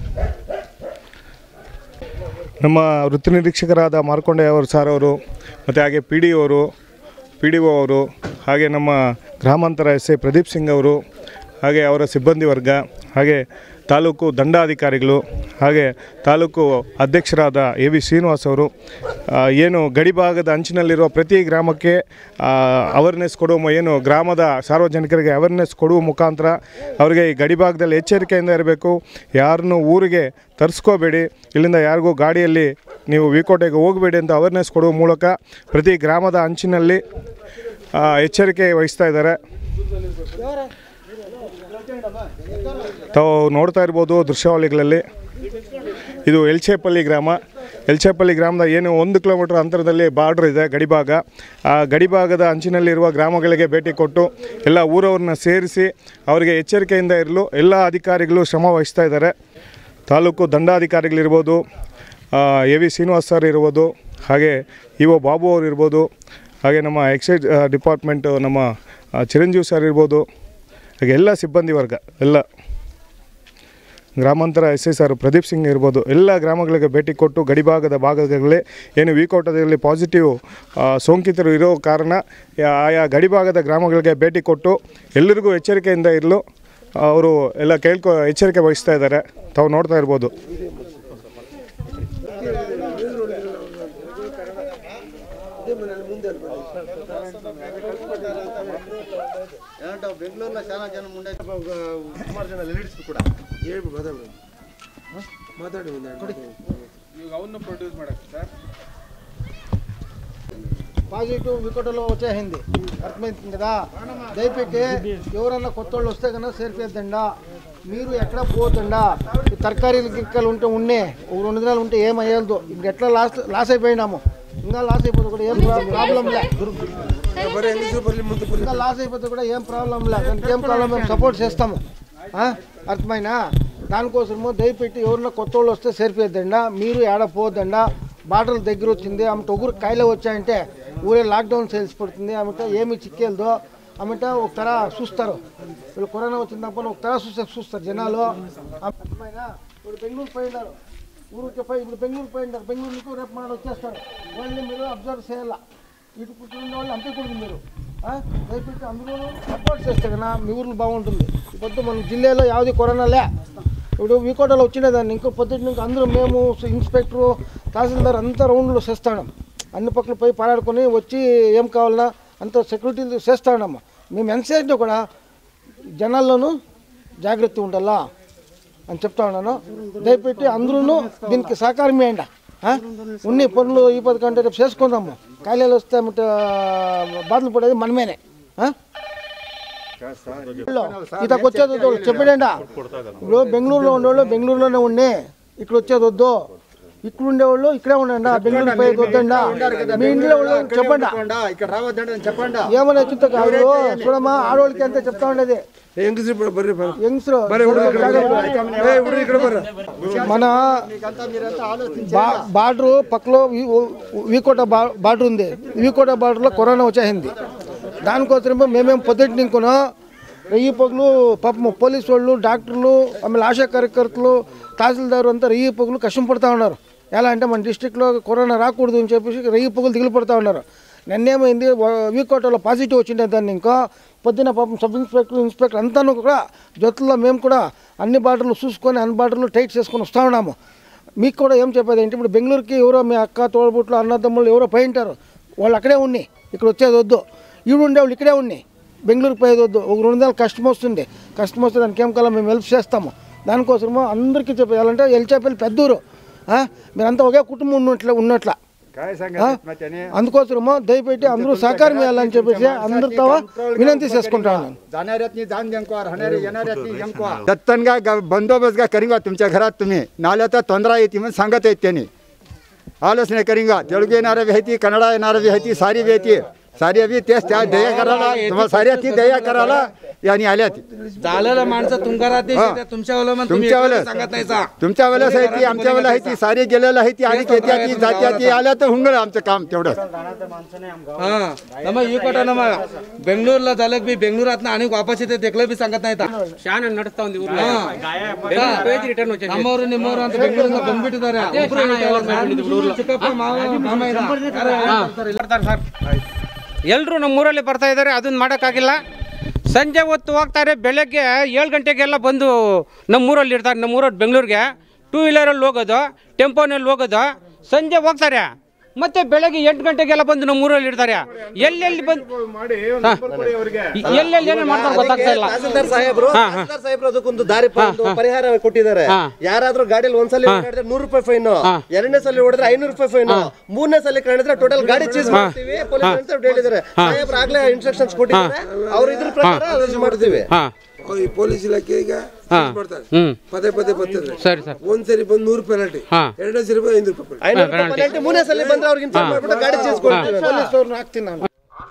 ನಮ್ಮ ವೃತ್ತಿ ನಿರೀಕ್ಷಕರಾದ ಮಾರ್ಕೊಂಡೆ ಅವರು ಸಾರ್ ಅವರು ಮತ್ತು ಹಾಗೆ ಪಿ ಡಿ ಅವರು ಪಿ ಡಿ ಒ ಅವರು ಹಾಗೆ ನಮ್ಮ ಗ್ರಾಮಾಂತರ ಎಸ್ ಐ ಪ್ರದೀಪ್ ಸಿಂಗ್ ಅವರು ಹಾಗೆ ಅವರ ಸಿಬ್ಬಂದಿ ವರ್ಗ ಹಾಗೆ ತಾಲೂಕು ದಂಡಾಧಿಕಾರಿಗಳು ಹಾಗೆ ತಾಲೂಕು ಅಧ್ಯಕ್ಷರಾದ ಎ ವಿ ಶ್ರೀನಿವಾಸ್ ಅವರು ಆ, ಏನು ಗಡಿಭಾಗದ ಅಂಚಿನಲ್ಲಿರುವ ಪ್ರತಿ ಗ್ರಾಮಕ್ಕೆ ಅವೇರ್ನೆಸ್ ಕೊಡುವ ಮು- ಏನು ಗ್ರಾಮದ ಸಾರ್ವಜನಿಕರಿಗೆ ಅವೇರ್ನೆಸ್ ಕೊಡುವ ಮುಖಾಂತರ ಅವರಿಗೆ ಈ ಗಡಿಭಾಗದಲ್ಲಿ ಎಚ್ಚರಿಕೆಯಿಂದ ಇರಬೇಕು ಯಾರನ್ನೂ ಊರಿಗೆ ತರಿಸ್ಕೋಬೇಡಿ ಇಲ್ಲಿಂದ ಯಾರಿಗೂ ಗಾಡಿಯಲ್ಲಿ ನೀವು ವಿಕೋಟೆಗೆ ಹೋಗಬೇಡಿ ಅಂತ ಅವೇರ್ನೆಸ್ ಕೊಡುವ ಮೂಲಕ ಪ್ರತಿ ಗ್ರಾಮದ ಅಂಚಿನಲ್ಲಿ ಆ, ಎಚ್ಚರಿಕೆ ವಹಿಸ್ತಾ ಇದ್ದಾರೆ ತಾವು ನೋಡ್ತಾ ಇರ್ಬೋದು ದೃಶ್ಯಾವಳಿಗಳಲ್ಲಿ ಇದು ಎಲ್ಚೇಪಲ್ಲಿ ಗ್ರಾಮ ಎಲ್ಚೇಪಲ್ಲಿ ಗ್ರಾಮದ ಏನು ಒಂದು ಕಿಲೋಮೀಟರ್ ಅಂತರದಲ್ಲಿ ಬಾರ್ಡ್ರ್ ಇದೆ ಗಡಿಭಾಗ ಆ ಗಡಿಭಾಗದ ಅಂಚಿನಲ್ಲಿರುವ ಗ್ರಾಮಗಳಿಗೆ ಭೇಟಿ ಕೊಟ್ಟು ಎಲ್ಲ ಊರವ್ರನ್ನ ಸೇರಿಸಿ ಅವರಿಗೆ ಎಚ್ಚರಿಕೆಯಿಂದ ಇರಲು ಎಲ್ಲ ಅಧಿಕಾರಿಗಳು ಶ್ರಮ ವಹಿಸ್ತಾ ಇದ್ದಾರೆ ತಾಲೂಕು ದಂಡಾಧಿಕಾರಿಗಳಿರ್ಬೋದು ಎ ವಿ ಶ್ರೀನಿವಾಸ್ ಸರ್ ಇರ್ಬೋದು ಹಾಗೆ ಇ ಒ ಬಾಬು ಅವರು ಇರ್ಬೋದು ಹಾಗೆ ನಮ್ಮ ಎಕ್ಸೈಸ್ ಡಿಪಾರ್ಟ್ಮೆಂಟು ನಮ್ಮ ಆ, ಚಿರಂಜೀವಿ ಸರ್ ಇರ್ಬೋದು ಹಾಗೆ ಎಲ್ಲ ಸಿಬ್ಬಂದಿ ವರ್ಗ ಎಲ್ಲ ಗ್ರಾಮಾಂತರ S I sir Pradeep Singh ಇರ್ಬೋದು ಎಲ್ಲ ಗ್ರಾಮಗಳಿಗೆ ಭೇಟಿ ಕೊಟ್ಟು ಗಡಿಭಾಗದ ಭಾಗಗಳಲ್ಲಿ ಏನು ವಿಕೋಟದಲ್ಲಿ ಪಾಸಿಟಿವ್ ಆ, ಸೋಂಕಿತರು ಇರೋ ಕಾರಣ ಯಾ- ಆಯಾ ಗಡಿಭಾಗದ ಗ್ರಾಮಗಳಿಗೆ ಭೇಟಿ ಕೊಟ್ಟು ಎಲ್ಲರಿಗೂ ಎಚ್ಚರಿಕೆಯಿಂದ ಇರಲು ಅವರು ಎಲ್ಲ ಕೇಳ್ಕೊ ಎಚ್ಚರಿಕೆ ವಹಿಸ್ತಾ ಇದ್ದಾರೆ ತಾವು ನೋಡ್ತಾ ಇರ್ಬೋದು ಬೆಂಗಳೂರಿನ ಶಾಲಾ ಜನ ಮುಂದೆ ಸುಮಾರು ಜನ ಲೇಡೀಸ್ ಕೂಡ ಹೇಳ್ಬಿಡು ಮಾತಾಡ್ಬಿಡು ಮಾತಾಡಿ ಒಂದು ಎರಡು పాజిటివ్ వికటలో వచ్చేసింది అర్థమైంది కదా దయపెట్టి ఎవరన్నా కొత్త వాళ్ళు వస్తే కన్నా చేరిపోద్దండా మీరు ఎక్కడ పోతుండా ఈ తరకారీలు గిక్కలు ఉంటే ఉన్నే ఒక రెండు దినాలు ఉంటే ఏం అయ్యేదో ఇప్పుడు ఎట్లా లాస్ లాస్ అయిపోయినాము ఇంకా లాస్ అయిపోతే కూడా ఏం ప్రాబ్లం లే ಬರೀ ಹೆಂಗಸರು ಬರಲಿ ಮುಂದೆ ಬರಲಿ ఇంకా లాస్ అయిపోతే కూడా ఏం ప్రాబ్లం లే దానికి ఏం ప్రాబ్లం మేము సపోర్ట్ చేస్తాము ఆ? అర్థమైనా దానికోసము దయపెట్టి ఎవరన్నా కొత్త వాళ్ళు వస్తే సరిపోద్దండా మీరు ఏడ పోద్దండా బాటలు దగ్గర వచ్చింది ఆమె ఒగురు కాయలు వచ్చాయంటే ఊరే లాక్డౌన్ సేల్స్ పడుతుంది ఆమెట ఏమి చిక్కేదో ఆమెట ఒక తర చూస్తారు వీళ్ళు కరోనా వచ్చినప్పుడు ఒక తర చూస్తే చూస్తారు జనాలు అర్థమైనా ఇప్పుడు బెంగళూరు పోయినారు ఊరికి పోయి ఇప్పుడు బెంగళూరు పోయినారు బెంగళూరుకు రేపు మనం వచ్చేస్తారు వాళ్ళని మీరు అబ్జర్వ్ చేయాలా ఇటు కూర్చున్న వాళ్ళు అంతే కూడా మీరు ఆ? దయచేసి అందరూ సపోర్ట్ చేస్తే కదా మీ ఊర్లో బాగుంటుంది ఇప్పుడు మన జిల్లాలో యావది కరోనా లే ఇప్పుడు వికోటలో వచ్చినదాన్ని ఇంకో పొద్దుటి నుంచి అందరూ మేము ఇన్స్పెక్టరు తహసీల్దార్ అంతా రౌండ్లో చేస్తాం అన్ని పక్కల పోయి పారాడుకొని వచ్చి ఏం కావాలన్నా అంత సెక్యూరిటీ చేస్తాడమ్మా మేము ఎంతసేపు కూడా జనాల్లోనూ జాగ్రత్త ఉండాలా అని చెప్తా ఉన్నాను దయపెట్టి అందరూ దీనికి సహకారం ఇవ్వండి ఆ? ఉన్ని పనులు ఈ పథకం అంటే రేపు చేసుకుందాము కాయలు వస్తే అమ్మట బాధలు పడేది మనమేనే ఆ? ఇతకు వచ్చేది వద్దు చెప్పడండి ఇప్పుడు బెంగళూరులో ఉండేవాళ్ళు బెంగళూరులోనే ఉండే ఇక్కడ వచ్చేది వద్దు ఇక్కడ ఉండేవాళ్ళు ఇక్కడే ఉండండి బెంగళూరు పోయేది వద్దండి మీ ఇంట్లో వాళ్ళు చెప్పండి ఇక్కడ రావద్దండి చెప్పండి ఏమైనా చిత్త కాదు చూడమ్మా ఆడవాళ్ళకి అంతే చెప్తా ఉండేది ಹೆಂಗಸರು ಬ- ಬರ್ರಿ ಬರ యంగ్స్టర్ ಬರ್ರಿ ಹುಡುಗ ಏ ಹುಡುಗ ಈ ಕಡೆ ಬರ್ರಿ మన బా- బార్డరు పక్కలో వి- వీకోట బా- బార్డర్ ఉంది వీకోట బార్డర్లో కరోనా వచ్చేసింది దానికోసమేమో మేమేం పొద్దుటి నింకునో రెయ్యి పొగలు పాపం పోలీసు వాళ్ళు డాక్టర్లు ఆమె ఆశా కార్యకర్తలు తహసీల్దారు అంతా రెయ్యి పొగలు కష్టం పడుతూ ఉన్నారు ఎలా అంటే మన డిస్టిక్లో కరోనా రాకూడదు అని చెప్పేసి రెయ్యి పొగలు దిగులు పడుతూ ఉన్నారు నిన్నేమైంది వీకోటలో పాజిటివ్ వచ్చిండే దాన్ని ఇంకా పొద్దున పాపం సబ్ ఇన్స్పెక్టర్ ఇన్స్పెక్టర్ అంతాను కూడా జొత్తులో మేము కూడా అన్ని బార్డర్లు చూసుకొని అన్ని బార్డర్లు టైట్ చేసుకొని వస్తూ ఉన్నాము మీకు కూడా ఏం చెప్పేది అంటే ఇప్పుడు బెంగళూరుకి ఎవరో మీ అక్క తోడబుట్లు అన్నదమ్ములు ఎవరో పోయింటారు వాళ్ళు అక్కడే ఉన్నాయి ఇక్కడ వచ్చేది వద్దు ఈడు ఉండేవాళ్ళు ఇక్కడే ఉన్నాయి బెంగళూరుకి పోయేది వద్దు ఒక రెండు నెలలు కష్టం వస్తుంది కష్టం వస్తే దానికి ఏం కాలం మేము హెల్ప్ చేస్తాము దానికోసము అందరికీ చెప్పేయాలంటే ఎల్చేపల్లి పెద్దూరు ఆ? మీరంతా ఒకే కుటుంబం ఉన్నట్ల ఉన్నట్ల ఆ? అందుకోసము దయపెట్టి అందరూ సహకారం ఇవ్వాలని చెప్పేసి అందరితో వినంతి చేసుకుంటా ఉన్నాను जाणाऱ्यात जाण नेमको राहणारे येणाऱ्यात नेमको दत्तनगा बंदोबस्त करिंगा तुमच्या घरात तुम्ही नाल्या तर तोंदरा येते म्हणून सांगत आहेत त्यांनी आलोचना करिंगा तेलुगू येणारा बी आहे कन्नडा येणारा बी आहे सारी बी येते सारी बी तेच त्या दया करायला तुम्हाला साऱ्या ती दया करायला यांनी आल्या ती झालेलं माणसं तुमका राहते हा. तुमच्या वेळेला मग तुम्ही तुमच्या एकट्याने वेळेस सांगत नाही सा. तुमच्या वेळेस आहे ती आमच्या वेळेला आहे ती सारी गेलेलं आहे ती आणि येत्या ती जात्या ती आल्या तर हुंगळ आमचं काम तेवढं हा ನಮ್ಮ ಈ ಕೊಟ್ಟ ನಮ್ಮ ಬೆಂಗಳೂರ್ಲ झालं बी ಬೆಂಗಳೂರಾತ್ನ आणि ವಾಪಸ್ येते ತೆಕ್ಲ ಬಿ सांगत नाही ತಾ. ಶಾನೆ ನಡೆಸ್ತಾ ಒಂದು ರಿಟರ್ನ್ వచ్చేసి ನಮ್ಮವ್ರು ನಿಮ್ಮವ್ರು ಅಂತ ಬೆಂಗಳೂರಿಂದ ಬಂದ್ಬಿಟ್ಟಿದ್ದಾರೆ ಒಬ್ರು ಚಿಕ್ಕಪ್ಪ ಮಾವ ಮಾಮ ಇದ್ದಾರೆ. ಬರ್ತಾರೆ ಸರ್ ಎಲ್ಲರೂ ನಮ್ಮೂರಲ್ಲಿ ಬರ್ತಾ ಇದ್ದಾರೆ ಅದನ್ನ ಮಾಡೋಕ್ಕಾಗಿಲ್ಲ ಸಂಜೆ ಹೊತ್ತು ಹೋಗ್ತಾರೆ ಬೆಳಗ್ಗೆ ಏಳು ಗಂಟೆಗೆಲ್ಲ ಬಂದು ನಮ್ಮೂರಲ್ಲಿ ಇರ್ತಾರೆ ನಮ್ಮೂರಲ್ಲಿ ಬೆಂಗಳೂರಿಗೆ ಟೂ ವೀಲರಲ್ಲಿ ಹೋಗೋದು ಟೆಂಪೋನಲ್ಲಿ ಹೋಗೋದು ಸಂಜೆ ಹೋಗ್ತಾರೆ ಮತ್ತೆ ಬೆಳಗ್ಗೆ ಎಂಟು ಗಂಟೆಗೆಲ್ಲ ಬಂದು ನಮ್ಮೂರಲ್ಲಿ ಇರ್ತಾರೆ ಎಲ್ಲೆಲ್ಲಿ ಬಂದು ಹಾ. ಎಲ್ಲೆಲ್ಲಿ ಏನೇನು ಮಾಡ್ತಾರೆ ಗೊತ್ತಾಗ್ತಾ ಇಲ್ಲ ತಹಸೀಲ್ದಾರ್ ಸಾಹೇಬ್ರು ಹಾ, ಹಾ. ತಹಸೀಲ್ದಾರ್ ಸಾಹೇಬ್ರು ಅದಕ್ಕೊಂದು ದಾರಿ ಒಂದು ಪರಿಹಾರ ಕೊಟ್ಟಿದ್ದಾರೆ ಹಾ. ಯಾರಾದ್ರೂ ಗಾಡಿಯಲ್ಲಿ ಒಂದ್ಸಲ ಓಡಾಡಿದ್ರೆ ನೂರು ರೂಪಾಯಿ ಫೈನ್ ಎರಡನೇ ಸಲ ಹೊಡೆದ್ರೆ ಐನೂರು ರೂಪಾಯಿ ಫೈನ್ ಮೂರನೇ ಸಲ ಕಾಣಿದ್ರೆ ಟೋಟಲ್ ಗಾಡಿ ಚೀಸ್ ಮಾಡ್ತೀವಿ ಪೊಲೀಸ್ ಅಂತ ಹೇಳಿದ್ದಾರೆ ಸಾಹೇಬ್ರು ಆಗ್ಲೇ ಇನ್ಸ್ಟ್ರಕ್ಷನ್ಸ್ ಕೊಟ್ಟಿದ್ದಾರೆ ಅವ್ರ ಇದ್ರ ಪ್ರಕಾರ ಅದನ್ನ ಮಾಡ್ತೀವಿ ಹಾಂ ಅವ್ರು ಈ ಪೊಲೀಸ್ ಇಲಾಖೆ ಈಗ ಸೀಸ್ ಮಾಡ್ತಾರೆ ಹ್ಞೂ ಪದೇ ಪದೇ ಬರ್ತಿದ್ರೆ ಸರಿ ಸರ್ ಒಂದ್ ಸರಿ ಬಂದು ನೂರು ಪೆನಾಲ್ಟಿ ಹಾಂ ಎರಡನೇ ಸರಿ ಬಂದು ಐನೂರು ರೂಪಾಯಿ ಐನೂರು ರೂಪಾಯಿ penalty ಮೂರನೇ ಸಲ ಬಂದ್ರೆ ಅವ್ರಿಗೆ ಇನ್ಫಾರ್ಮ್ ಮಾಡ್ಬಿಟ್ಟು ಗಾಡಿ ಚೀಸ್ ಕೊಡ್ತೀವಿ ಪೊಲೀಸ್ ಅವ್ರನ್ನ ಹಾಕ್ತೀನಿ ನಾನು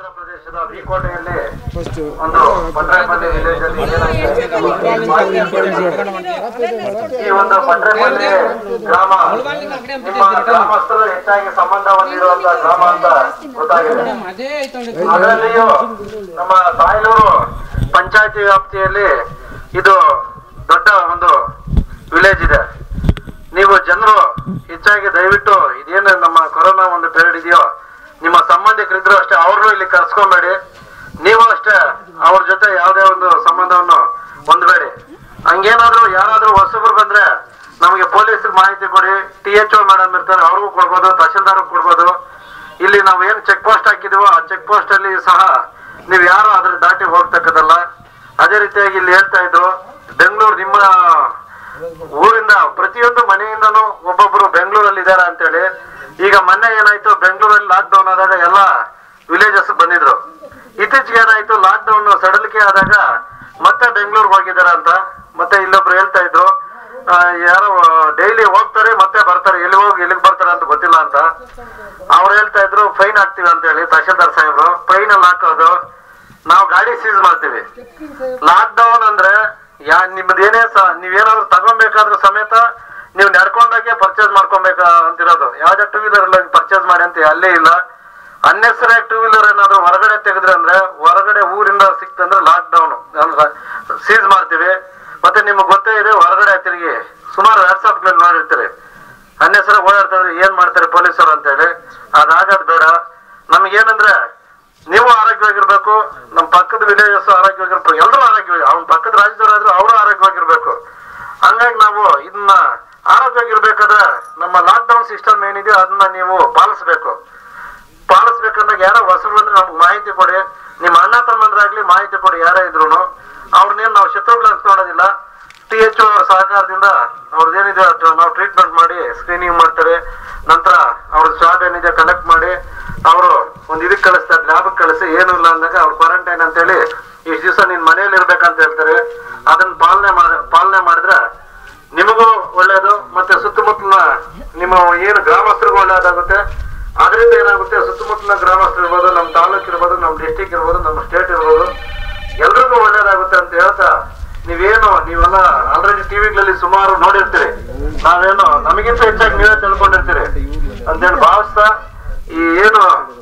ಈ ಒಂದು ಪಟ್ರೆಪಲ್ಲಿ ಗ್ರಾಮ ನಿಮ್ಮ ಗ್ರಾಮಸ್ಥರು ಹೆಚ್ಚಾಗಿ ಸಂಬಂಧ ಹೊಂದಿರುವಂತಹ ಗ್ರಾಮ ಅಂತ ಗೊತ್ತಾಗಿದೆ ಅದರಲ್ಲಿಯೂ ನಮ್ಮ ತಾಯ್ಲೂರು ಪಂಚಾಯತಿ ವ್ಯಾಪ್ತಿಯಲ್ಲಿ ಇದು ದೊಡ್ಡ ಒಂದು ವಿಲೇಜ್ ಇದೆ ನೀವು ಜನರು ಹೆಚ್ಚಾಗಿ ದಯವಿಟ್ಟು ಇದೇನು ನಮ್ಮ ಕೊರೋನಾ ಒಂದು ಪೀರಿಯಡ್ ಇದೆಯೋ ನಿಮ್ಮ ಸಂಬಂಧಿಕರಿದ್ರು ಅಷ್ಟೇ ಅವ್ರನ್ನೂ ಇಲ್ಲಿ ಕರ್ಸ್ಕೊಂಬೇಡಿ ನೀವು ಅಷ್ಟೇ ಅವ್ರ ಜೊತೆ ಯಾವುದೇ ಒಂದು ಸಂಬಂಧವನ್ನು ಹೊಂದಬೇಡಿ ಹಂಗೇನಾದ್ರೂ ಯಾರಾದ್ರೂ ಹೊಸಬ್ರು ಬಂದ್ರೆ ನಮಗೆ ಪೊಲೀಸರು ಮಾಹಿತಿ ಕೊಡಿ ಟಿ ಎಚ್ ಒ ಮೇಡಮ್ ಇರ್ತಾರೆ ಅವ್ರಿಗೂ ಕೊಡ್ಬೋದು ತಹಶೀಲ್ದಾರ್ ಕೊಡ್ಬೋದು ಇಲ್ಲಿ ನಾವು ಏನ್ ಚೆಕ್ ಪೋಸ್ಟ್ ಹಾಕಿದೀವೋ ಆ ಚೆಕ್ ಪೋಸ್ಟ್ ಅಲ್ಲಿ ಸಹ ನೀವು ಯಾರು ಅದ್ರ ದಾಟಿ ಹೋಗ್ತಕ್ಕದಲ್ಲ ಅದೇ ರೀತಿಯಾಗಿ ಇಲ್ಲಿ ಹೇಳ್ತಾ ಇದ್ರು ಬೆಂಗಳೂರು ನಿಮ್ಮ ಊರಿಂದ ಪ್ರತಿಯೊಂದು ಮನೆಯಿಂದನೂ ಒಬ್ಬೊಬ್ರು ಬೆಂಗಳೂರಲ್ಲಿ ಇದಾರೆ ಅಂತೇಳಿ ಈಗ ಮೊನ್ನೆ ಏನಾಯ್ತು ಬೆಂಗಳೂರಲ್ಲಿ ಲಾಕ್ ಡೌನ್ ಆದಾಗ ಎಲ್ಲ ವಿಲೇಜಸ್ ಬಂದಿದ್ರು ಇತ್ತೀಚೆಗೆ ಏನಾಯ್ತು ಲಾಕ್ ಡೌನ್ ಸಡಲಿಕೆ ಆದಾಗ ಮತ್ತೆ ಬೆಂಗಳೂರಿಗೆ ಹೋಗಿದಾರ ಅಂತ ಮತ್ತೆ ಇಲ್ಲೊಬ್ರು ಹೇಳ್ತಾ ಇದ್ರು ಆ, ಯಾರೋ ಡೈಲಿ ಹೋಗ್ತಾರೆ ಮತ್ತೆ ಬರ್ತಾರೆ ಎಲ್ಲಿ ಹೋಗಿ ಎಲ್ಲಿಗೆ ಬರ್ತಾರೆ ಅಂತ ಗೊತ್ತಿಲ್ಲ ಅಂತ ಅವ್ರು ಹೇಳ್ತಾ ಇದ್ರು ಫೈನ್ ಹಾಕ್ತಿವಿ ಅಂತ ಹೇಳಿ ತಹಶೀಲ್ದಾರ್ ಸಾಹೇಬ್ರು ಫೈನ್ ಅಲ್ಲಿ ಹಾಕೋದು ನಾವು ಗಾಡಿ ಸೀಸ್ ಮಾಡ್ತೀವಿ ಲಾಕ್ ಡೌನ್ ಅಂದ್ರೆ ಯಾ ನಿಮ್ದು ಏನೇ ಸ ನೀವೇನಾದ್ರು ತಗೊಬೇಕಾದ್ರೂ ಸಮೇತ ನೀವು ನಡ್ಕೊಂಡಾಗೆ ಪರ್ಚೇಸ್ ಮಾಡ್ಕೊಬೇಕಾ ಅಂತಿರೋದು ಯಾವ್ದೇ ಟೂ ವೀಲರ್ ಪರ್ಚೇಸ್ ಮಾಡಿ ಅಂತ ಅಲ್ಲೇ ಇಲ್ಲ ಅನ್ನೆಸರಿಯಾಗಿ ಟೂ ವೀಲರ್ ಏನಾದ್ರು ಹೊರಗಡೆ ತೆಗೆದ್ರೆ ಅಂದ್ರೆ ಹೊರಗಡೆ ಊರಿಂದ ಸಿಕ್ತಂದ್ರೆ ಲಾಕ್ ಡೌನ್ ಸೀಸ್ ಮಾಡ್ತೀವಿ ಮತ್ತೆ ನಿಮ್ಗೆ ಗೊತ್ತೇ ಇದೆ ಹೊರಗಡೆ ತಿರುಗಿ ಸುಮಾರು ವಾಟ್ಸಪ್ ಗಳಲ್ಲಿ ನೋಡಿರ್ತೀರಿ ಅನ್ನೆಸರ ಓಡಾಡ್ತಾರೆ ಏನ್ ಮಾಡ್ತಾರೆ ಪೊಲೀಸರು ಅಂತ ಹೇಳಿ ಅದಾಗದ್ ಬೇಡ ನಮ್ಗೇನಂದ್ರೆ ನೀವು ಆರೋಗ್ಯವಾಗಿರ್ಬೇಕು ನಮ್ಮ ಪಕ್ಕದ ವಿಲೇಜಸ್ ಆರೋಗ್ಯವಾಗಿರ್ಬೇಕು ಎಲ್ಲರೂ ಆರೋಗ್ಯವಾಗಿ ಅವ್ನ ಪಕ್ಕದ ರಾಜ್ಯದವರಾದ್ರೂ ಅವರು ಆರೋಗ್ಯವಾಗಿರ್ಬೇಕು ಹಂಗಾಗಿ ನಾವು ಇದನ್ನ ಆರೋಗ್ಯವಾಗಿರ್ಬೇಕಾದ್ರೆ ನಮ್ಮ ಲಾಕ್ ಡೌನ್ ಸಿಸ್ಟಮ್ ಏನಿದೆಯೋ ಅದನ್ನ ನೀವು ಪಾಲಿಸ್ಬೇಕು ಪಾಲಿಸ್ಬೇಕಂದಾಗ ಯಾರೋ ಹೊಸರು ಬಂದ್ರೆ ನಮ್ಗೆ ಮಾಹಿತಿ ಕೊಡಿ ನಿಮ್ಮ ಅಣ್ಣ ತಮ್ಮಂದ್ರಾಗ್ಲಿ ಮಾಹಿತಿ ಕೊಡಿ ಯಾರೇ ಇದ್ರು ಅವ್ರನ್ನೇನು ನಾವು ಶತ್ರುಗಳು ಅನ್ಸ್ಕೊಳ್ಳೋದಿಲ್ಲ ಟಿ ಎಚ್ ಅವರ ಸಹಕಾರದಿಂದ ಅವ್ರದ್ದೇನಿದೆ ಅದು ನಾವು ಟ್ರೀಟ್ಮೆಂಟ್ ಮಾಡಿ ಸ್ಕ್ರೀನಿಂಗ್ ಮಾಡ್ತಾರೆ ನಂತರ ಅವ್ರ ಸ್ವಾಬ್ ಏನಿದೆ ಕಲೆಕ್ಟ್ ಮಾಡಿ ಅವರು ಒಂದ್ ಇದಕ್ಕೆ ಕಳಿಸ್ತಾರೆ ಲ್ಯಾಬ್ಗೆ ಕಳಿಸಿ ಏನು ಇಲ್ಲ ಅಂದಾಗ ಅವ್ರು ಕ್ವಾರಂಟೈನ್ ಅಂತೇಳಿ ಇಷ್ಟು ದಿವಸ ನಿನ್ ಮನೆಯಲ್ಲಿ ಇರ್ಬೇಕಂತ ಹೇಳ್ತಾರೆ ಅದನ್ನ ಪಾಲನೆ ಮಾಡಿ ಪಾಲನೆ ಮಾಡಿದ್ರೆ ನಿಮಗೂ ಒಳ್ಳೇದು ಮತ್ತೆ ಸುತ್ತಮುತ್ತಲಿನ ನಿಮ್ಮ ಏನು ಗ್ರಾಮಸ್ಥರಿಗೂ ಒಳ್ಳೇದಾಗುತ್ತೆ ಅದರಿಂದ ಏನಾಗುತ್ತೆ ಸುತ್ತಮುತ್ತಲಿನ ಗ್ರಾಮಸ್ಥರು ಇರ್ಬೋದು ನಮ್ಮ ತಾಲೂಕ್ ಇರ್ಬೋದು ನಮ್ಮ ಡಿಸ್ಟಿಕ್ ಇರ್ಬೋದು ನಮ್ಮ ಸ್ಟೇಟ್ ಇರ್ಬೋದು ಎಲ್ರಿಗೂ ಒಳ್ಳೇದಾಗುತ್ತೆ ಅಂತ ಹೇಳ್ತಾ ನೀವೇನು ನೀವೆಲ್ಲ ಆಲ್ರೆಡಿ ಟಿವಿಗಳಲ್ಲಿ ಸುಮಾರು ನೋಡಿರ್ತೀರಿ ನಾವೇನು ನಮಗಿಂತ ಹೆಚ್ಚಾಗಿ ನೀವೇ ತಿಳ್ಕೊಂಡಿರ್ತೀರಿ ಅಂತೇಳಿ ಭಾವಿಸ್ತಾ ಈ ಏನು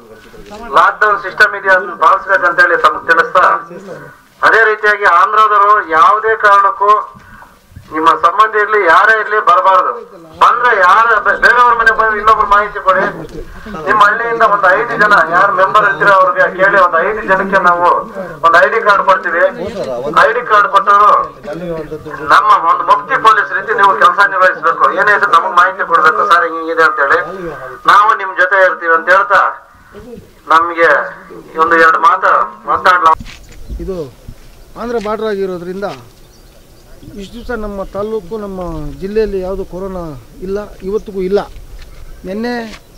ಲಾಕ್ ಡೌನ್ ಸಿಸ್ಟಮ್ ಇದೆಯಾ ಅದನ್ನ ಭಾವಿಸ್ಬೇಕಂತ ಹೇಳಿ ತಮ್ಗೆ ತಿಳಿಸ್ತಾ ಅದೇ ರೀತಿಯಾಗಿ ಆಂಧ್ರದವರು ಯಾವುದೇ ಕಾರಣಕ್ಕೂ ನಿಮ್ಮ ಸಂಬಂಧಿ ಇರ್ಲಿ ಯಾರೇ ಇರ್ಲಿ ಬರಬಾರದು ಬಂದ್ರೆ ಯಾರ ಬೇರೆಯವ್ರ ಮನೆಗೆ ಬಂದು ಇನ್ನೊಬ್ರು ಮಾಹಿತಿ ಕೊಡಿ ನಿಮ್ಮ ಹಳ್ಳಿಯಿಂದ ಒಂದು ಐದು ಜನ ಯಾರು ಮೆಂಬರ್ ಇರ್ತೀರೋ ಅವ್ರಿಗೆ ಕೇಳಿ ಒಂದು ಐದು ಜನಕ್ಕೆ ನಾವು ಒಂದು ಐ ಡಿ ಕಾರ್ಡ್ ಕೊಡ್ತೀವಿ ಐ ಡಿ ಕಾರ್ಡ್ ಕೊಟ್ಟವರು ನಮ್ಮ ಒಂದು ಮುಕ್ತಿ ಪೊಲೀಸ್ ರೀತಿ ನೀವು ಕೆಲಸ ನಿರ್ವಹಿಸಬೇಕು ಏನೇ ಇದ್ರು ನಮಗೆ ಮಾಹಿತಿ ಕೊಡ್ಬೇಕು ಸರ್ ಹಿಂಗಿದೆ ಅಂತ ಹೇಳಿ ನಾವು ನಿಮ್ ಜೊತೆ ಇರ್ತೀವಿ ಅಂತ ಹೇಳ್ತಾ ನಮ್ಗೆ ಒಂದು ಎರಡು ಮಾತು ಮಾತಾಡ್ಲಾ ಇದು ಆಂಧ್ರ ಬಾರ್ಡ್ರ್ ಆಗಿರೋದ್ರಿಂದ ಇಷ್ಟು ದಿವಸ ನಮ್ಮ ತಾಲೂಕು ನಮ್ಮ ಜಿಲ್ಲೆಯಲ್ಲಿ ಯಾವುದು ಕೊರೋನಾ ಇಲ್ಲ ಇವತ್ತಿಗೂ ಇಲ್ಲ ನಿನ್ನೆ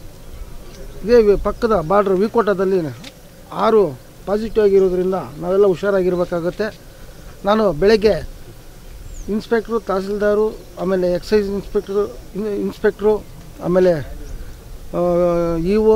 ಇದೇ ವಿ- ಪಕ್ಕದ ಬಾರ್ಡ್ರ್ ವಿಕೋಟದಲ್ಲಿ ಆರು ಪಾಸಿಟಿವ್ ಆಗಿರೋದ್ರಿಂದ ನಾವೆಲ್ಲ ಹುಷಾರಾಗಿರ್ಬೇಕಾಗತ್ತೆ ನಾನು ಬೆಳಗ್ಗೆ ಇನ್ಸ್ಪೆಕ್ಟ್ರು ತಹಸೀಲ್ದಾರು ಆಮೇಲೆ ಎಕ್ಸೈಸ್ ಇನ್ಸ್ಪೆಕ್ಟ್ರು ಇನ್- ಇನ್ಸ್ಪೆಕ್ಟ್ರು ಆಮೇಲೆ E O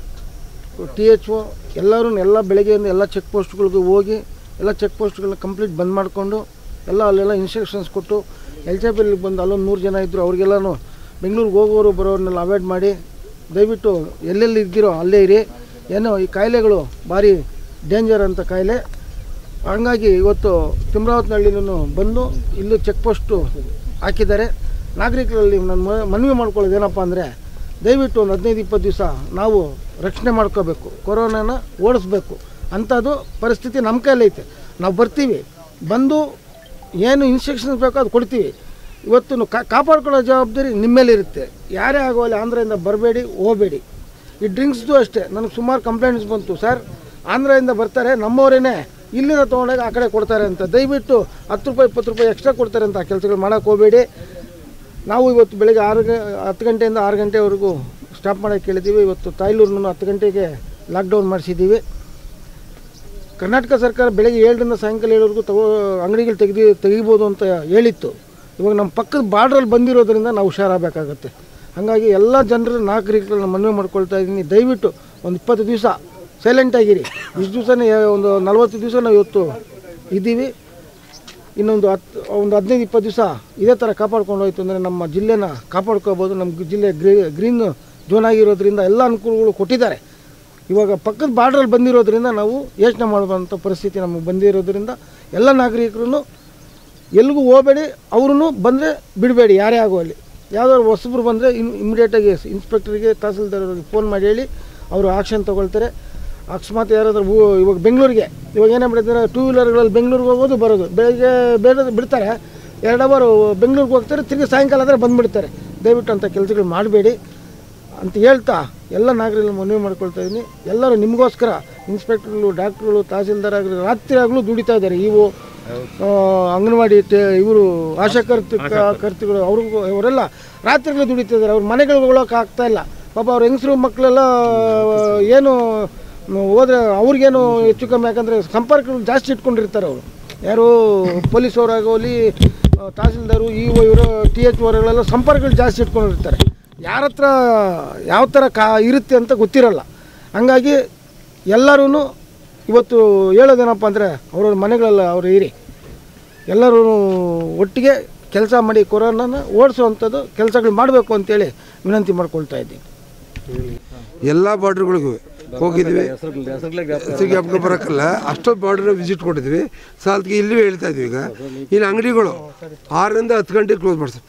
T H O ಎಲ್ಲರೂ ಎಲ್ಲ ಬೆಳಗ್ಗೆಯಿಂದ ಎಲ್ಲ ಚೆಕ್ ಪೋಸ್ಟ್ಗಳಿಗೂ ಹೋಗಿ ಎಲ್ಲ ಚೆಕ್ ಪೋಸ್ಟ್ಗಳನ್ನ ಕಂಪ್ಲೀಟ್ ಬಂದ್ ಮಾಡಿಕೊಂಡು ಎಲ್ಲ ಅಲ್ಲೆಲ್ಲ ಇನ್ಸ್ಟ್ರಕ್ಷನ್ಸ್ ಕೊಟ್ಟು ಎಲ್ ಜೆ ಪಿಲಿ ಬಂದು ಅಲ್ಲೊಂದು ನೂರು ಜನ ಇದ್ದರು ಅವ್ರಿಗೆಲ್ಲನೂ ಬೆಂಗಳೂರಿಗೆ ಹೋಗೋರು ಬರೋರನ್ನೆಲ್ಲ ಅವಾಯ್ಡ್ ಮಾಡಿ ದಯವಿಟ್ಟು ಎಲ್ಲೆಲ್ಲಿ ಇದ್ದೀರೋ ಅಲ್ಲೇ ಇರಿ ಏನೋ ಈ ಕಾಯಿಲೆಗಳು ಭಾರಿ ಡೇಂಜರ್ ಅಂತ ಕಾಯಿಲೆ ಹಂಗಾಗಿ ಇವತ್ತು ತಿಮ್ರಾವತಿನಹಳ್ಳಿನೂ ಬಂದು ಇಲ್ಲೂ ಚೆಕ್ ಪೋಸ್ಟು ಹಾಕಿದ್ದಾರೆ ನಾಗರಿಕರಲ್ಲಿ ನಾನು ಮ- ಮನವಿ ಮಾಡ್ಕೊಳ್ಳೋದು ಏನಪ್ಪ ಅಂದರೆ ದಯವಿಟ್ಟು ಒಂದು ಹದಿನೈದು ಇಪ್ಪತ್ತು ದಿವಸ ನಾವು ರಕ್ಷಣೆ ಮಾಡ್ಕೋಬೇಕು ಕೊರೋನಾನ ಓಡಿಸ್ಬೇಕು ಅಂಥದ್ದು ಪರಿಸ್ಥಿತಿ ನಮ್ಮ ಕೈಲೈತೆ ನಾವು ಬರ್ತೀವಿ ಬಂದು ಏನು ಇನ್ಸ್ಟ್ರಕ್ಷನ್ಸ್ ಬೇಕೋ ಅದು ಕೊಡ್ತೀವಿ ಇವತ್ತು ಕಾ ಕಾಪಾಡ್ಕೊಳ್ಳೋ ಜವಾಬ್ದಾರಿ ನಿಮ್ಮ ಮೇಲೆ ಇರುತ್ತೆ ಯಾರೇ ಆಗೋಲ್ಲ ಆಂಧ್ರದಿಂದ ಬರಬೇಡಿ ಹೋಗಬೇಡಿ ಈ ಡ್ರಿಂಕ್ಸ್ದು ಅಷ್ಟೇ ನನಗೆ ಸುಮಾರು ಕಂಪ್ಲೇಂಟ್ಸ್ ಬಂತು ಸರ್ ಆಂಧ್ರದಿಂದ ಬರ್ತಾರೆ ನಮ್ಮವರೇನೆ ಇಲ್ಲಿಂದ ತೊಗೊಂಡಾಗ ಆ ಕಡೆ ಕೊಡ್ತಾರೆ ಅಂತ ದಯವಿಟ್ಟು ಹತ್ತು ರೂಪಾಯಿ ಇಪ್ಪತ್ತು ರೂಪಾಯಿ ಎಕ್ಸ್ಟ್ರಾ ಕೊಡ್ತಾರೆ ಅಂತ ಆ ಕೆಲಸಗಳು ಮಾಡೋಕ್ಕೆ ಹೋಗಬೇಡಿ ನಾವು ಇವತ್ತು ಬೆಳಗ್ಗೆ ಆರು ಗ ಹತ್ತು ಗಂಟೆಯಿಂದ ಆರು ಗಂಟೆವರೆಗೂ ಸ್ಟಾಪ್ ಮಾಡೋಕ್ಕೆ ಕೇಳಿದ್ದೀವಿ ಇವತ್ತು ತಾಯ್ಲೂರನ್ನು ಹತ್ತು ಗಂಟೆಗೆ ಲಾಕ್ಡೌನ್ ಮಾಡಿಸಿದ್ದೀವಿ ಕರ್ನಾಟಕ ಸರ್ಕಾರ ಬೆಳಗ್ಗೆ ಏಳರಿಂದ ಸಾಯಂಕಾಲ ಏಳವರೆಗೂ ತಗೋ ಅಂಗಡಿಗಳು ತೆಗೆದು ತೆಗಿಬೋದು ಅಂತ ಹೇಳಿತ್ತು ಇವಾಗ ನಮ್ಮ ಪಕ್ಕದ ಬಾರ್ಡ್ರಲ್ಲಿ ಬಂದಿರೋದ್ರಿಂದ ನಾವು ಹುಷಾರಾಗಬೇಕಾಗತ್ತೆ ಹಾಗಾಗಿ ಎಲ್ಲ ಜನರ ನಾಗರಿಕರನ್ನ ಮನವಿ ಮಾಡ್ಕೊಳ್ತಾ ಇದ್ದೀನಿ ದಯವಿಟ್ಟು ಒಂದು ಇಪ್ಪತ್ತು ದಿವಸ ಸೈಲೆಂಟಾಗಿರಿ ಇಷ್ಟು ದಿವಸನೇ ಒಂದು ನಲ್ವತ್ತು ದಿವಸ ನಾವು ಇವತ್ತು ಇದ್ದೀವಿ ಇನ್ನೊಂದು ಹತ್ತು ಒಂದು ಹದಿನೈದು ಇಪ್ಪತ್ತು ದಿವಸ ಇದೇ ಥರ ಕಾಪಾಡ್ಕೊಂಡು ಹೋಯ್ತು ಅಂದರೆ ನಮ್ಮ ಜಿಲ್ಲೆನ ಕಾಪಾಡ್ಕೋಬೋದು ನಮ್ಮ ಜಿಲ್ಲೆ ಗ್ರೀ ಗ್ರೀನ್ ಝೋನ್ ಆಗಿರೋದ್ರಿಂದ ಎಲ್ಲ ಅನುಕೂಲಗಳು ಕೊಟ್ಟಿದ್ದಾರೆ ಇವಾಗ ಪಕ್ಕದ ಬಾರ್ಡ್ರಲ್ಲಿ ಬಂದಿರೋದ್ರಿಂದ ನಾವು ಯೋಚನೆ ಮಾಡುವಂಥ ಪರಿಸ್ಥಿತಿ ನಮಗೆ ಬಂದಿರೋದ್ರಿಂದ ಎಲ್ಲ ನಾಗರಿಕರು ಎಲ್ಲಿಗೂ ಹೋಗಬೇಡಿ ಅವ್ರೂ ಬಂದರೆ ಬಿಡಬೇಡಿ ಯಾರೇ ಆಗೋ ಅಲ್ಲಿ ಯಾವ್ದಾದ್ರು ಹೊಸಬ್ರು ಬಂದರೆ ಇನ್ ಇಮಿಡಿಯೇಟಾಗಿ ಇನ್ಸ್ಪೆಕ್ಟರ್ಗೆ ತಹಸೀಲ್ದಾರ್ಗೆ ಫೋನ್ ಮಾಡಿ ಹೇಳಿ ಅವರು ಆಕ್ಷನ್ ತೊಗೊಳ್ತಾರೆ ಅಕಸ್ಮಾತ್ ಯಾರಾದ್ರೂ ಊ- ಇವಾಗ ಬೆಂಗಳೂರಿಗೆ ಇವಾಗ ಏನೇ ಬಿಡ್ತಾರೆ ಟೂ ವೀಲರ್ಗಳಲ್ಲಿ ಬೆಂಗಳೂರಿಗೆ ಹೋಗೋದು ಬರೋದು ಬೆಳಗ್ಗೆ ಬೇರೆ ಬಿಡ್ತಾರೆ ಎರಡು ಅವರು ಬೆಂಗಳೂರಿಗೆ ಹೋಗ್ತಾರೆ ತಿರುಗಿ ಸಾಯಂಕಾಲ ಆದರೆ ಬಂದುಬಿಡ್ತಾರೆ ದಯವಿಟ್ಟು ಅಂಥ ಕೆಲಸಗಳು ಮಾಡಬೇಡಿ ಅಂತ ಹೇಳ್ತಾ ಎಲ್ಲ ನಾಗರಿಕರಲ್ಲಿ ಮನವಿ ಮಾಡ್ಕೊಳ್ತಾ ಇದ್ದೀನಿ ಎಲ್ಲರೂ ನಿಮಗೋಸ್ಕರ ಇನ್ಸ್ಪೆಕ್ಟರ್ಗಳು ಡಾಕ್ಟ್ರುಗಳು ತಹಸೀಲ್ದಾರ್ ಆಗಲಿ ರಾತ್ರಿ ಆಗಲೂ ದುಡಿತಾ ಇದ್ದಾರೆ ಇವು ಆ, ಅಂಗನವಾಡಿ ಇವರು ಆಶಾ ಕರ್ತ ಕರ್ತಿಗಳು ಅವ್ರಿಗೂ ಅವರೆಲ್ಲ ರಾತ್ರಿಗಳು ದುಡಿತಾ ಇದ್ದಾರೆ ಅವ್ರ ಮನೆಗಳಿಗೆ ಹೋಗೋಕೆ ಆಗ್ತಾ ಇಲ್ಲ ಪಾಪ ಅವ್ರ ಹೆಂಗಸರು ಮಕ್ಕಳೆಲ್ಲ ಏನು ಹೋದ್ರೆ ಅವ್ರಿಗೇನು ಹೆಚ್ಚು ಕಮ್ಮಿ ಯಾಕಂದರೆ ಸಂಪರ್ಕಗಳು ಜಾಸ್ತಿ ಇಟ್ಕೊಂಡಿರ್ತಾರೆ ಅವರು ಯಾರು ಪೊಲೀಸವರಾಗೋಲಿ ತಹಸೀಲ್ದಾರು ಇ ಒ ಇವರು ಟಿ ಎಚ್ ಅವರುಗಳೆಲ್ಲ ಸಂಪರ್ಕಗಳು ಜಾಸ್ತಿ ಇಟ್ಕೊಂಡಿರ್ತಾರೆ ಯಾರ ಹತ್ರ ಯಾವ ಥರ ಕಾ ಇರುತ್ತೆ ಅಂತ ಗೊತ್ತಿರಲ್ಲ ಹಂಗಾಗಿ ಎಲ್ಲರೂ ಇವತ್ತು ಹೇಳೋದೇನಪ್ಪ ಅಂದರೆ ಅವ್ರವ್ರ ಮನೆಗಳೆಲ್ಲ ಅವ್ರು ಇರಿ ಎಲ್ಲರೂ ಒಟ್ಟಿಗೆ ಕೆಲಸ ಮಾಡಿ ಕೊರೋನಾನ ಓಡಿಸುವಂಥದ್ದು ಕೆಲಸಗಳು ಮಾಡಬೇಕು ಅಂತೇಳಿ ವಿನಂತಿ ಮಾಡ್ಕೊಳ್ತಾ ಇದ್ದೀನಿ ಎಲ್ಲ ಬಾರ್ಡ್ರ್ಗಳಿಗೂ ಹೋಗಿದ್ವಿ ಹೆಸರು ಜ್ಞಾಪಕ ಬರೋಕ್ಕಲ್ಲ ಅಷ್ಟೊಂದು ಬಾರ್ಡ್ರ್ ವಿಸಿಟ್ ಕೊಟ್ಟಿದ್ವಿ ಸಾಲ್ತಿಗೆ ಇಲ್ಲೂ ಹೇಳ್ತಾ ಇದ್ವಿ ಈಗ ಇಲ್ಲಿ ಅಂಗಡಿಗಳು ಆರರಿಂದ ಹತ್ತು ಗಂಟೆಗೆ ಕ್ಲೋಸ್ ಮಾಡ್ಸೋ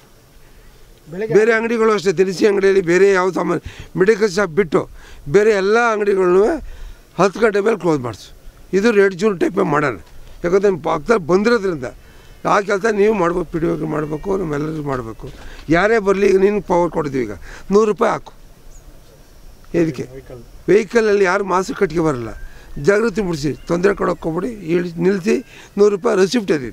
ಬೇರೆ ಅಂಗಡಿಗಳು ಅಷ್ಟೇ ದಿನಸಿ ಅಂಗಡಿಯಲ್ಲಿ ಬೇರೆ ಯಾವ ಸಾಮಾನು ಮೆಡಿಕಲ್ ಶಾಪ್ ಬಿಟ್ಟು ಬೇರೆ ಎಲ್ಲ ಅಂಗಡಿಗಳನ್ನು ಹತ್ತು ಗಂಟೆ ಮೇಲೆ ಕ್ಲೋಸ್ ಮಾಡಿಸು ಇದು ರೆಡ್ ಜೂನ್ ಟೈಪೇ ಮಾಡೋಣ ಯಾಕಂದ್ರೆ ನಿಮ್ಮ ಪಕ್ಕದಲ್ಲಿ ಬಂದಿರೋದ್ರಿಂದ ಆ ಕೆಲಸ ನೀವು ಮಾಡ್ಬೇಕು ಪಿ ಡಿ ಮಾಡಬೇಕು ನಮ್ಮೆಲ್ಲರೂ ಮಾಡಬೇಕು ಯಾರೇ ಬರಲಿ ಈಗ ನೀನು ಪವರ್ ಕೊಡ್ತೀವಿ ಈಗ ನೂರು ರೂಪಾಯಿ ಹಾಕು ಇದಕ್ಕೆ ವೆಹಿಕಲಲ್ಲಿ ಯಾರು ಮಾಸ್ಕ್ ಕಟ್ಗೆ ಬರಲ್ಲ ಜಾಗೃತಿ ಮೂಡಿಸಿ ತೊಂದರೆ ಕೊಡೋಕೆ ಹೋಗ್ಬಿಡಿ ಇಳಿ ನಿಲ್ಲಿಸಿ ನೂರು ರೂಪಾಯಿ ರೆಸಿಪ್ಟ್ ಅದೀನಿ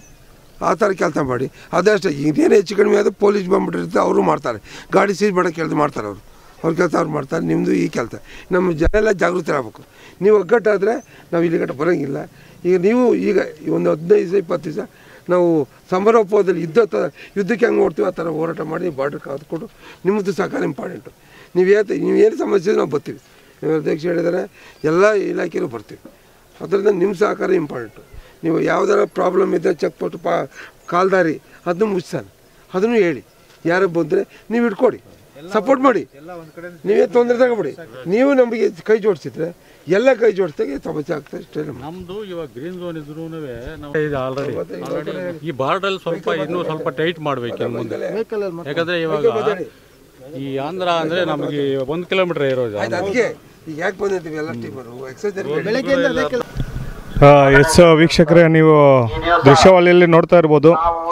ಆ ಥರ ಕೆಲಸ ಮಾಡಿ ಅದಷ್ಟೇ ಇದೇನು ಹೆಚ್ಚು ಕಡಿಮೆ ಆದರೂ ಪೊಲೀಸ್ ಬಂದ್ಬಿಟ್ಟಿರುತ್ತೆ ಅವರು ಮಾಡ್ತಾರೆ ಗಾಡಿ ಸೀಸ್ ಮಾಡೋಕ್ಕೆ ಕೆಲಸ ಮಾಡ್ತಾರೆ ಅವರು ಅವ್ರ ಕೆಲಸ ಅವ್ರು ಮಾಡ್ತಾರೆ ನಿಮ್ಮದು ಈ ಕೆಲಸ ನಮ್ಮ ಜನ ಎಲ್ಲ ಜಾಗೃತಿ ಆಗಬೇಕು ನೀವು ಒಗ್ಗಟ್ಟಾದರೆ ನಾವು ಇಲ್ಲಿ ಗಂಟೆ ಬರೋಂಗಿಲ್ಲ ಈಗ ನೀವು ಈಗ ಈ ಒಂದು ಹದಿನೈದು ದಿವಸ ಇಪ್ಪತ್ತು ದಿವಸ ನಾವು ಸಮರೋಪದಲ್ಲಿ ಯುದ್ಧ ತ ಯುದ್ಧಕ್ಕೆ ಹೆಂಗೆ ನೋಡ್ತೀವಿ ಆ ಥರ ಹೋರಾಟ ಮಾಡಿ ಬಾರ್ಡರ್ ಕಾದ್ಕೊಂಡು ನಿಮ್ಮದು ಸಹಕಾರ ಇಂಪಾರ್ಟೆಂಟು ನೀವು ಏತ ನೀವು ಏನು ಸಮಸ್ಯೆ ಇದೆ ನಾವು ಬರ್ತೀವಿ ನೀವು ಅಧ್ಯಕ್ಷ ಹೇಳಿದ್ದಾರೆ ಎಲ್ಲ ಇಲಾಖೆಯೂ ಬರ್ತೀವಿ ಅದರಿಂದ ನಿಮ್ಮ ಸಹಕಾರ ಇಂಪಾರ್ಟೆಂಟು ನೀವು ಯಾವ್ದಾರ ಪ್ರಾಬ್ಲಮ್ ಇದ್ದರೆ ಚೆಕ್ ಪೋಸ್ಟ್ ಪಾ ಕಾಲ್ದಾರಿ ಅದನ್ನು ಮುಗಿಸ್ತಾನೆ ಅದನ್ನು ಹೇಳಿ ಯಾರು ಬಂದರೆ ನೀವು ಇಟ್ಕೊಡಿ ಸಪೋರ್ಟ್ ಮಾಡಿ ನೀವೇ ತೊಂದರೆ ತಗೊಬಿಡಿ ನೀವು ನಮಗೆ ಕೈ ಜೋಡಿಸಿದ್ರೆ ಎಲ್ಲ ಕೈ ಜೋಡಿಸಿದಾಗ ಸಮಸ್ಯೆ ಆಗ್ತದೆ ಅಷ್ಟೇ ನಮ್ಮ ನಮ್ದು ಇವಾಗ ಗ್ರೀನ್ ಝೋನ್ ಇದ್ರೂ ಇದು ಆಲ್ರೆಡಿ ಈ ಬಾರ್ಡರ್ ಸ್ವಲ್ಪ ಇನ್ನೂ ಸ್ವಲ್ಪ ಟೈಟ್ ಮಾಡ್ಬೇಕು ಇನ್ನು ಮುಂದೆ ಯಾಕಂದ್ರೆ ಇವಾಗ ಈ ಆಂಧ್ರ ಅಂದ್ರೆ ನಮಗೆ ಒಂದು ಕಿಲೋಮೀಟರ್ ಇರೋದು ಆಯ್ತು ಅದಕ್ಕೆ ಈಗ ಯಾಕೆ ಬಂದಿದ್ದೀವಿ ಎಲ್ಲ ಟೀಮರು ಎಕ್ಸೈಸ್ ಎಸ್ ವೀಕ್ಷಕರೇ ನೀವು ದೃಶ್ಯಾವಳಿಯಲ್ಲಿ ನೋಡ್ತಾ ಇರ್ಬೋದು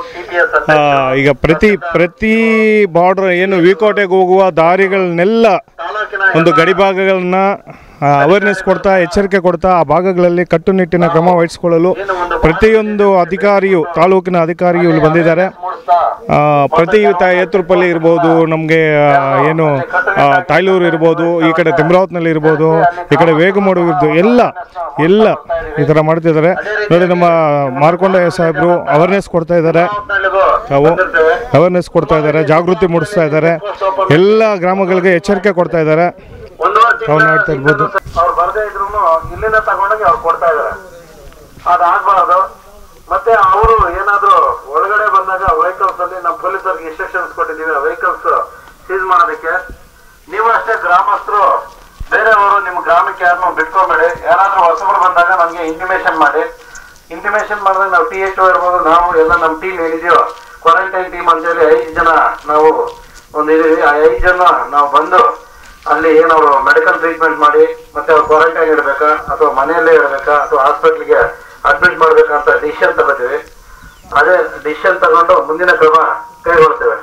ಆ, ಈಗ ಪ್ರತಿ ಪ್ರತಿ ಬಾರ್ಡರ್ ಏನು ವಿಕೋಟೆಗೆ ಹೋಗುವ ದಾರಿಗಳನ್ನೆಲ್ಲ ಒಂದು ಗಡಿ ಭಾಗಗಳನ್ನ ಅವೇರ್ನೆಸ್ ಕೊಡ್ತಾ ಎಚ್ಚರಿಕೆ ಕೊಡ್ತಾ ಆ ಭಾಗಗಳಲ್ಲಿ ಕಟ್ಟುನಿಟ್ಟಿನ ಕ್ರಮ ವಹಿಸಿಕೊಳ್ಳಲು ಪ್ರತಿಯೊಂದು ಅಧಿಕಾರಿಯು ತಾಲೂಕಿನ ಅಧಿಕಾರಿಯು ಇಲ್ಲಿ ಬಂದಿದ್ದಾರೆ ಆ, ಪ್ರತಿ ತ- ಏತುರ್ಪಲ್ಲಿ ಇರ್ಬೋದು ನಮಗೆ ಏನು ಆ, ತಾಯ್ಲೂರು ಇರ್ಬೋದು ಈ ಕಡೆ ತಿಮ್ರಾವತ್ನಲ್ಲಿ ಇರ್ಬೋದು ಈ ಕಡೆ ವೇಗಮೋಡು ಇರ್ಬೋದು ಎಲ್ಲ ಎಲ್ಲ ಈ ಥರ ಮಾಡ್ತಿದ್ದಾರೆ ನೋಡಿ ನಮ್ಮ ಮಾರ್ಕೊಂಡ ಸಾಹೇಬರು ಅವೇರ್ನೆಸ್ ಕೊಡ್ತಾ ಇದ್ದಾರೆ ತಾವು ಅವೇರ್ನೆಸ್ ಕೊಡ್ತಾ ಇದ್ದಾರೆ ಜಾಗೃತಿ ಮೂಡಿಸ್ತಾ ಇದ್ದಾರೆ ಎಲ್ಲ ಗ್ರಾಮಗಳಿಗೆ ಎಚ್ಚರಿಕೆ ಕೊಡ್ತಾ ಇದ್ದಾರೆ ತಾವು ನೋಡ್ತಾ ಇರ್ಬೋದು ಅವ್ರು ಬರ್ದೇ ಇದ್ರು ಇಲ್ಲಿಂದ ತಗೊಂಡೋಗಿ ಅವ್ರು ಕೊಡ್ತಾ ಇದಾರೆ ಅದಾಗ್ಬಾರ್ದು ಮತ್ತೆ ಅವರು ಏನಾದ್ರು ಒಳಗಡೆ ಬಂದಾಗ ವೆಹಿಕಲ್ಸ್ ಅಲ್ಲಿ ನಮ್ಮ ಪೊಲೀಸರಿಗೆ ಇನ್ಸ್ಟ್ರಕ್ಷನ್ಸ್ ಕೊಟ್ಟಿದ್ದೀವಿ ವೆಹಿಕಲ್ಸ್ ಸೀಸ್ ಮಾಡೋದಕ್ಕೆ ನೀವು ಅಷ್ಟೇ ಗ್ರಾಮಸ್ಥರು ಬೇರೆಯವರು ನಿಮ್ಮ ಗ್ರಾಮಕ್ಕೆ ಯಾರನ್ನು ಬಿಟ್ಕೊಬೇಡಿ ಯಾರಾದ್ರೂ ಹೊಸಬರು ಬಂದಾಗ ನಮಗೆ ಇಂಟಿಮೇಷನ್ ಮಾಡಿ ಇಂಟಿಮೇಷನ್ ಮಾಡಿದಾಗ ನಾವು ಟಿ ಎಚ್ ಇರ್ಬೋದು ನಾವು ಎಲ್ಲ ನಮ್ಮ ಟೀಮ್ ಏನಿದೆಯೋ ಕ್ವಾರಂಟೈನ್ ಟೀಮ್ ಅಂತೇಳಿ ಐದು ಜನ ನಾವು ಒಂದು ಇದೀವಿ ಆ ಐದು ಜನ ನಾವು ಬಂದು ಅಲ್ಲಿ ಏನವರು ಮೆಡಿಕಲ್ ಟ್ರೀಟ್ಮೆಂಟ್ ಮಾಡಿ ಮತ್ತೆ ಅವ್ರು ಕ್ವಾರಂಟೈನ್ ಇಡಬೇಕಾ ಅಥವಾ ಮನೆಯಲ್ಲೇ ಇಡಬೇಕಾ ಅಥವಾ ಹಾಸ್ಪಿಟ್ಲಿಗೆ ಅಡ್ಮಿಟ್ ಮಾಡ್ಬೇಕಾ ಅಂತ ಡಿಸಿಷನ್ ತಗೋತೀವಿ ಅದೇ ಡಿಸಿಷನ್ ತಗೊಂಡು ಮುಂದಿನ ಕ್ರಮ ಕೈಗೊಳ್ತೇವೆ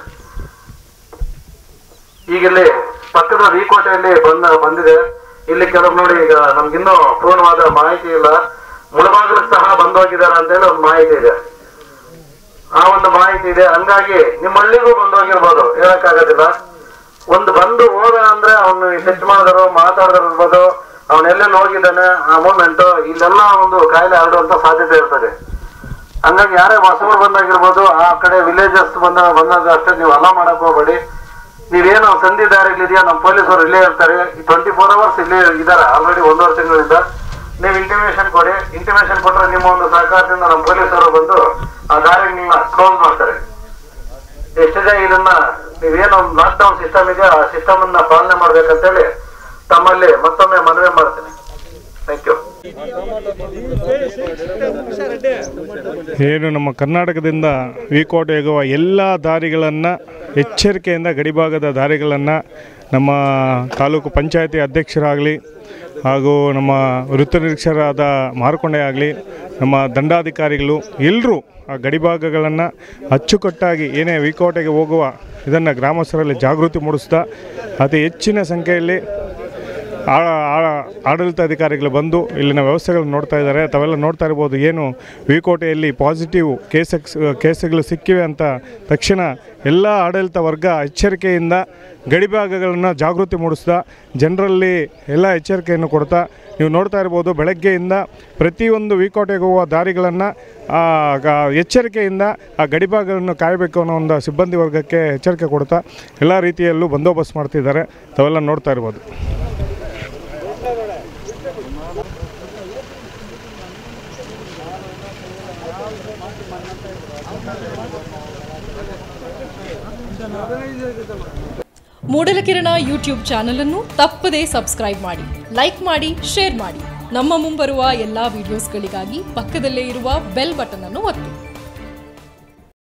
ಈಗ ಇಲ್ಲಿ ಪಕ್ಕದ ವಿಕೋಟೆಯಲ್ಲಿ ಬಂದ ಬಂದಿದೆ ಇಲ್ಲಿ ಕೆಲವು ನೋಡಿ ಈಗ ನಮ್ಗಿನ್ನೂ ಪೂರ್ಣವಾದ ಮಾಹಿತಿ ಇಲ್ಲ ಮುಳಬಾಗಿಲು ಸಹ ಬಂದೋಗಿದ್ದಾರೆ ಅಂತೇಳಿ ಒಂದು ಮಾಹಿತಿ ಇದೆ ಆ ಒಂದು ಮಾಹಿತಿ ಇದೆ ಹಂಗಾಗಿ ನಿಮ್ಮ ಹಳ್ಳಿಗೂ ಬಂದೋಗಿರ್ಬೋದು ಹೇಳಕ್ಕಾಗೋದಿಲ್ಲ ಒಂದು ಬಂದು ಹೋದ ಅಂದ್ರೆ ಅವನು ಟಚ್ ಮಾಡಿದ್ರು ಮಾತಾಡಿದ್ರು ಇರ್ಬೋದು ಅವನೆಲ್ಲೆಲ್ಲಿ ಹೋಗಿದ್ದಾನೆ ಆ ಮೂಮೆಂಟ್ ಇಲ್ಲೆಲ್ಲ ಒಂದು ಕಾಯಿಲೆ ಹರಡುವಂತ ಸಾಧ್ಯತೆ ಇರ್ತದೆ ಹಂಗಾಗಿ ಯಾರೇ ಹೊಸಬರು ಬಂದಾಗಿರ್ಬೋದು ಆ ಕಡೆ ವಿಲೇಜಸ್ ಬಂದ ಬಂದಾಗ ಅಷ್ಟೇ ನೀವು ಅಲ್ಲ ಮಾಡಕ್ ಹೋಗ್ಬೇಡಿ ನೀವೇನು ಸಂಧಿ ದಾರಿಗಳಿದೆಯಾ ನಮ್ಮ ಪೊಲೀಸರು ಇಲ್ಲೇ ಇರ್ತಾರೆ ಟ್ವೆಂಟಿ ಫೋರ್ ಅವರ್ಸ್ ಇಲ್ಲೇ ಇದ್ದಾರೆ ಆಲ್ರೆಡಿ ಒಂದೂವರೆ ತಿಂಗಳಿಂದ ನೀವು ಇಂಟಿಮೇಷನ್ ಕೊಡಿ ಇಂಟಿಮೇಷನ್ ಕೊಟ್ರೆ ನಿಮ್ಮ ಒಂದು ಸಹಕಾರದಿಂದ ನಮ್ಮ ಪೊಲೀಸರು ಬಂದು ಆ ದಾರಿಗಳನ್ನ ಕ್ಲೋಸ್ ಮಾಡ್ತಾರೆ ಎಷ್ಟಿದೆ ಇದನ್ನ ನೀವೇನು ಒಂದು ಲಾಕ್ ಡೌನ್ ಸಿಸ್ಟಮ್ ಇದೆ ಆ ಸಿಸ್ಟಮ್ ಅನ್ನ ಪಾಲನೆ ಮಾಡ್ಬೇಕಂತೇಳಿ ತಮ್ಮಲ್ಲಿ ಮತ್ತೊಮ್ಮೆ ಮನವಿ ಮಾಡ್ತೀನಿ ಥ್ಯಾಂಕ್ ಯು ಏನು ನಮ್ಮ ಕರ್ನಾಟಕದಿಂದ ವಿಕೋಟೆ ಹೋಗುವ ಎಲ್ಲ ದಾರಿಗಳನ್ನು ಎಚ್ಚರಿಕೆಯಿಂದ ಗಡಿಭಾಗದ ದಾರಿಗಳನ್ನು ನಮ್ಮ ತಾಲೂಕು ಪಂಚಾಯತಿ ಅಧ್ಯಕ್ಷರಾಗಲಿ ಹಾಗೂ ನಮ್ಮ ವೃತ್ತ ನಿರೀಕ್ಷರಾದ ಮಾರುಕೊಂಡೆ ಆಗಲಿ ನಮ್ಮ ದಂಡಾಧಿಕಾರಿಗಳು ಎಲ್ಲರೂ ಆ ಗಡಿಭಾಗಗಳನ್ನು ಅಚ್ಚುಕಟ್ಟಾಗಿ ಏನೇ ವಿಕೋಟೆಗೆ ಹೋಗುವ ಇದನ್ನು ಗ್ರಾಮಸ್ಥರಲ್ಲಿ ಜಾಗೃತಿ ಮೂಡಿಸ್ತಾ ಅತಿ ಹೆಚ್ಚಿನ ಸಂಖ್ಯೆಯಲ್ಲಿ ಆ- ಆ- ಆಡಳಿತಾಧಿಕಾರಿಗಳು ಬಂದು ಇಲ್ಲಿನ ವ್ಯವಸ್ಥೆಗಳನ್ನ ನೋಡ್ತಾ ಇದ್ದಾರೆ ತಾವೆಲ್ಲ ನೋಡ್ತಾ ಇರ್ಬೋದು ಏನು ವಿಕೋಟೆಯಲ್ಲಿ ಪಾಸಿಟಿವ್ ಕೇಸಸ್ ಕೇಸುಗಳು ಸಿಕ್ಕಿವೆ ಅಂತ ತಕ್ಷಣ ಎಲ್ಲ ಆಡಳಿತ ವರ್ಗ ಎಚ್ಚರಿಕೆಯಿಂದ ಗಡಿಭಾಗಗಳನ್ನು ಜಾಗೃತಿ ಮೂಡಿಸ್ತಾ ಜನರಲ್ಲಿ ಎಲ್ಲ ಎಚ್ಚರಿಕೆಯನ್ನು ಕೊಡ್ತಾ ನೀವು ನೋಡ್ತಾ ಇರ್ಬೋದು ಬೆಳಗ್ಗೆಯಿಂದ ಪ್ರತಿಯೊಂದು ವಿಕೋಟೆಗೆ ಹೋಗುವ ದಾರಿಗಳನ್ನು ಎಚ್ಚರಿಕೆಯಿಂದ ಆ ಗಡಿಭಾಗಗಳನ್ನು ಕಾಯಬೇಕು ಅನ್ನೋ ಒಂದು ಸಿಬ್ಬಂದಿ ವರ್ಗಕ್ಕೆ ಎಚ್ಚರಿಕೆ ಕೊಡ್ತಾ ಎಲ್ಲ ರೀತಿಯಲ್ಲೂ ಬಂದೋಬಸ್ತ್ ಮಾಡ್ತಿದ್ದಾರೆ ತಾವೆಲ್ಲ ನೋಡ್ತಾ ಇರ್ಬೋದು ಮೂಡಲಕಿರಣ ಯೂಟ್ಯೂಬ್ ಚಾನಲ್ ಅನ್ನು ತಪ್ಪದೇ ಸಬ್ಸ್ಕ್ರೈಬ್ ಮಾಡಿ ಲೈಕ್ ಮಾಡಿ ಶೇರ್ ಮಾಡಿ ನಮ್ಮ ಮುಂಬರುವ ಎಲ್ಲಾ ವಿಡಿಯೋಸ್ಗಳಿಗಾಗಿ ಪಕ್ಕದಲ್ಲೇ ಇರುವ ಬೆಲ್ ಬಟನ್ ಅನ್ನು ಒತ್ತಿ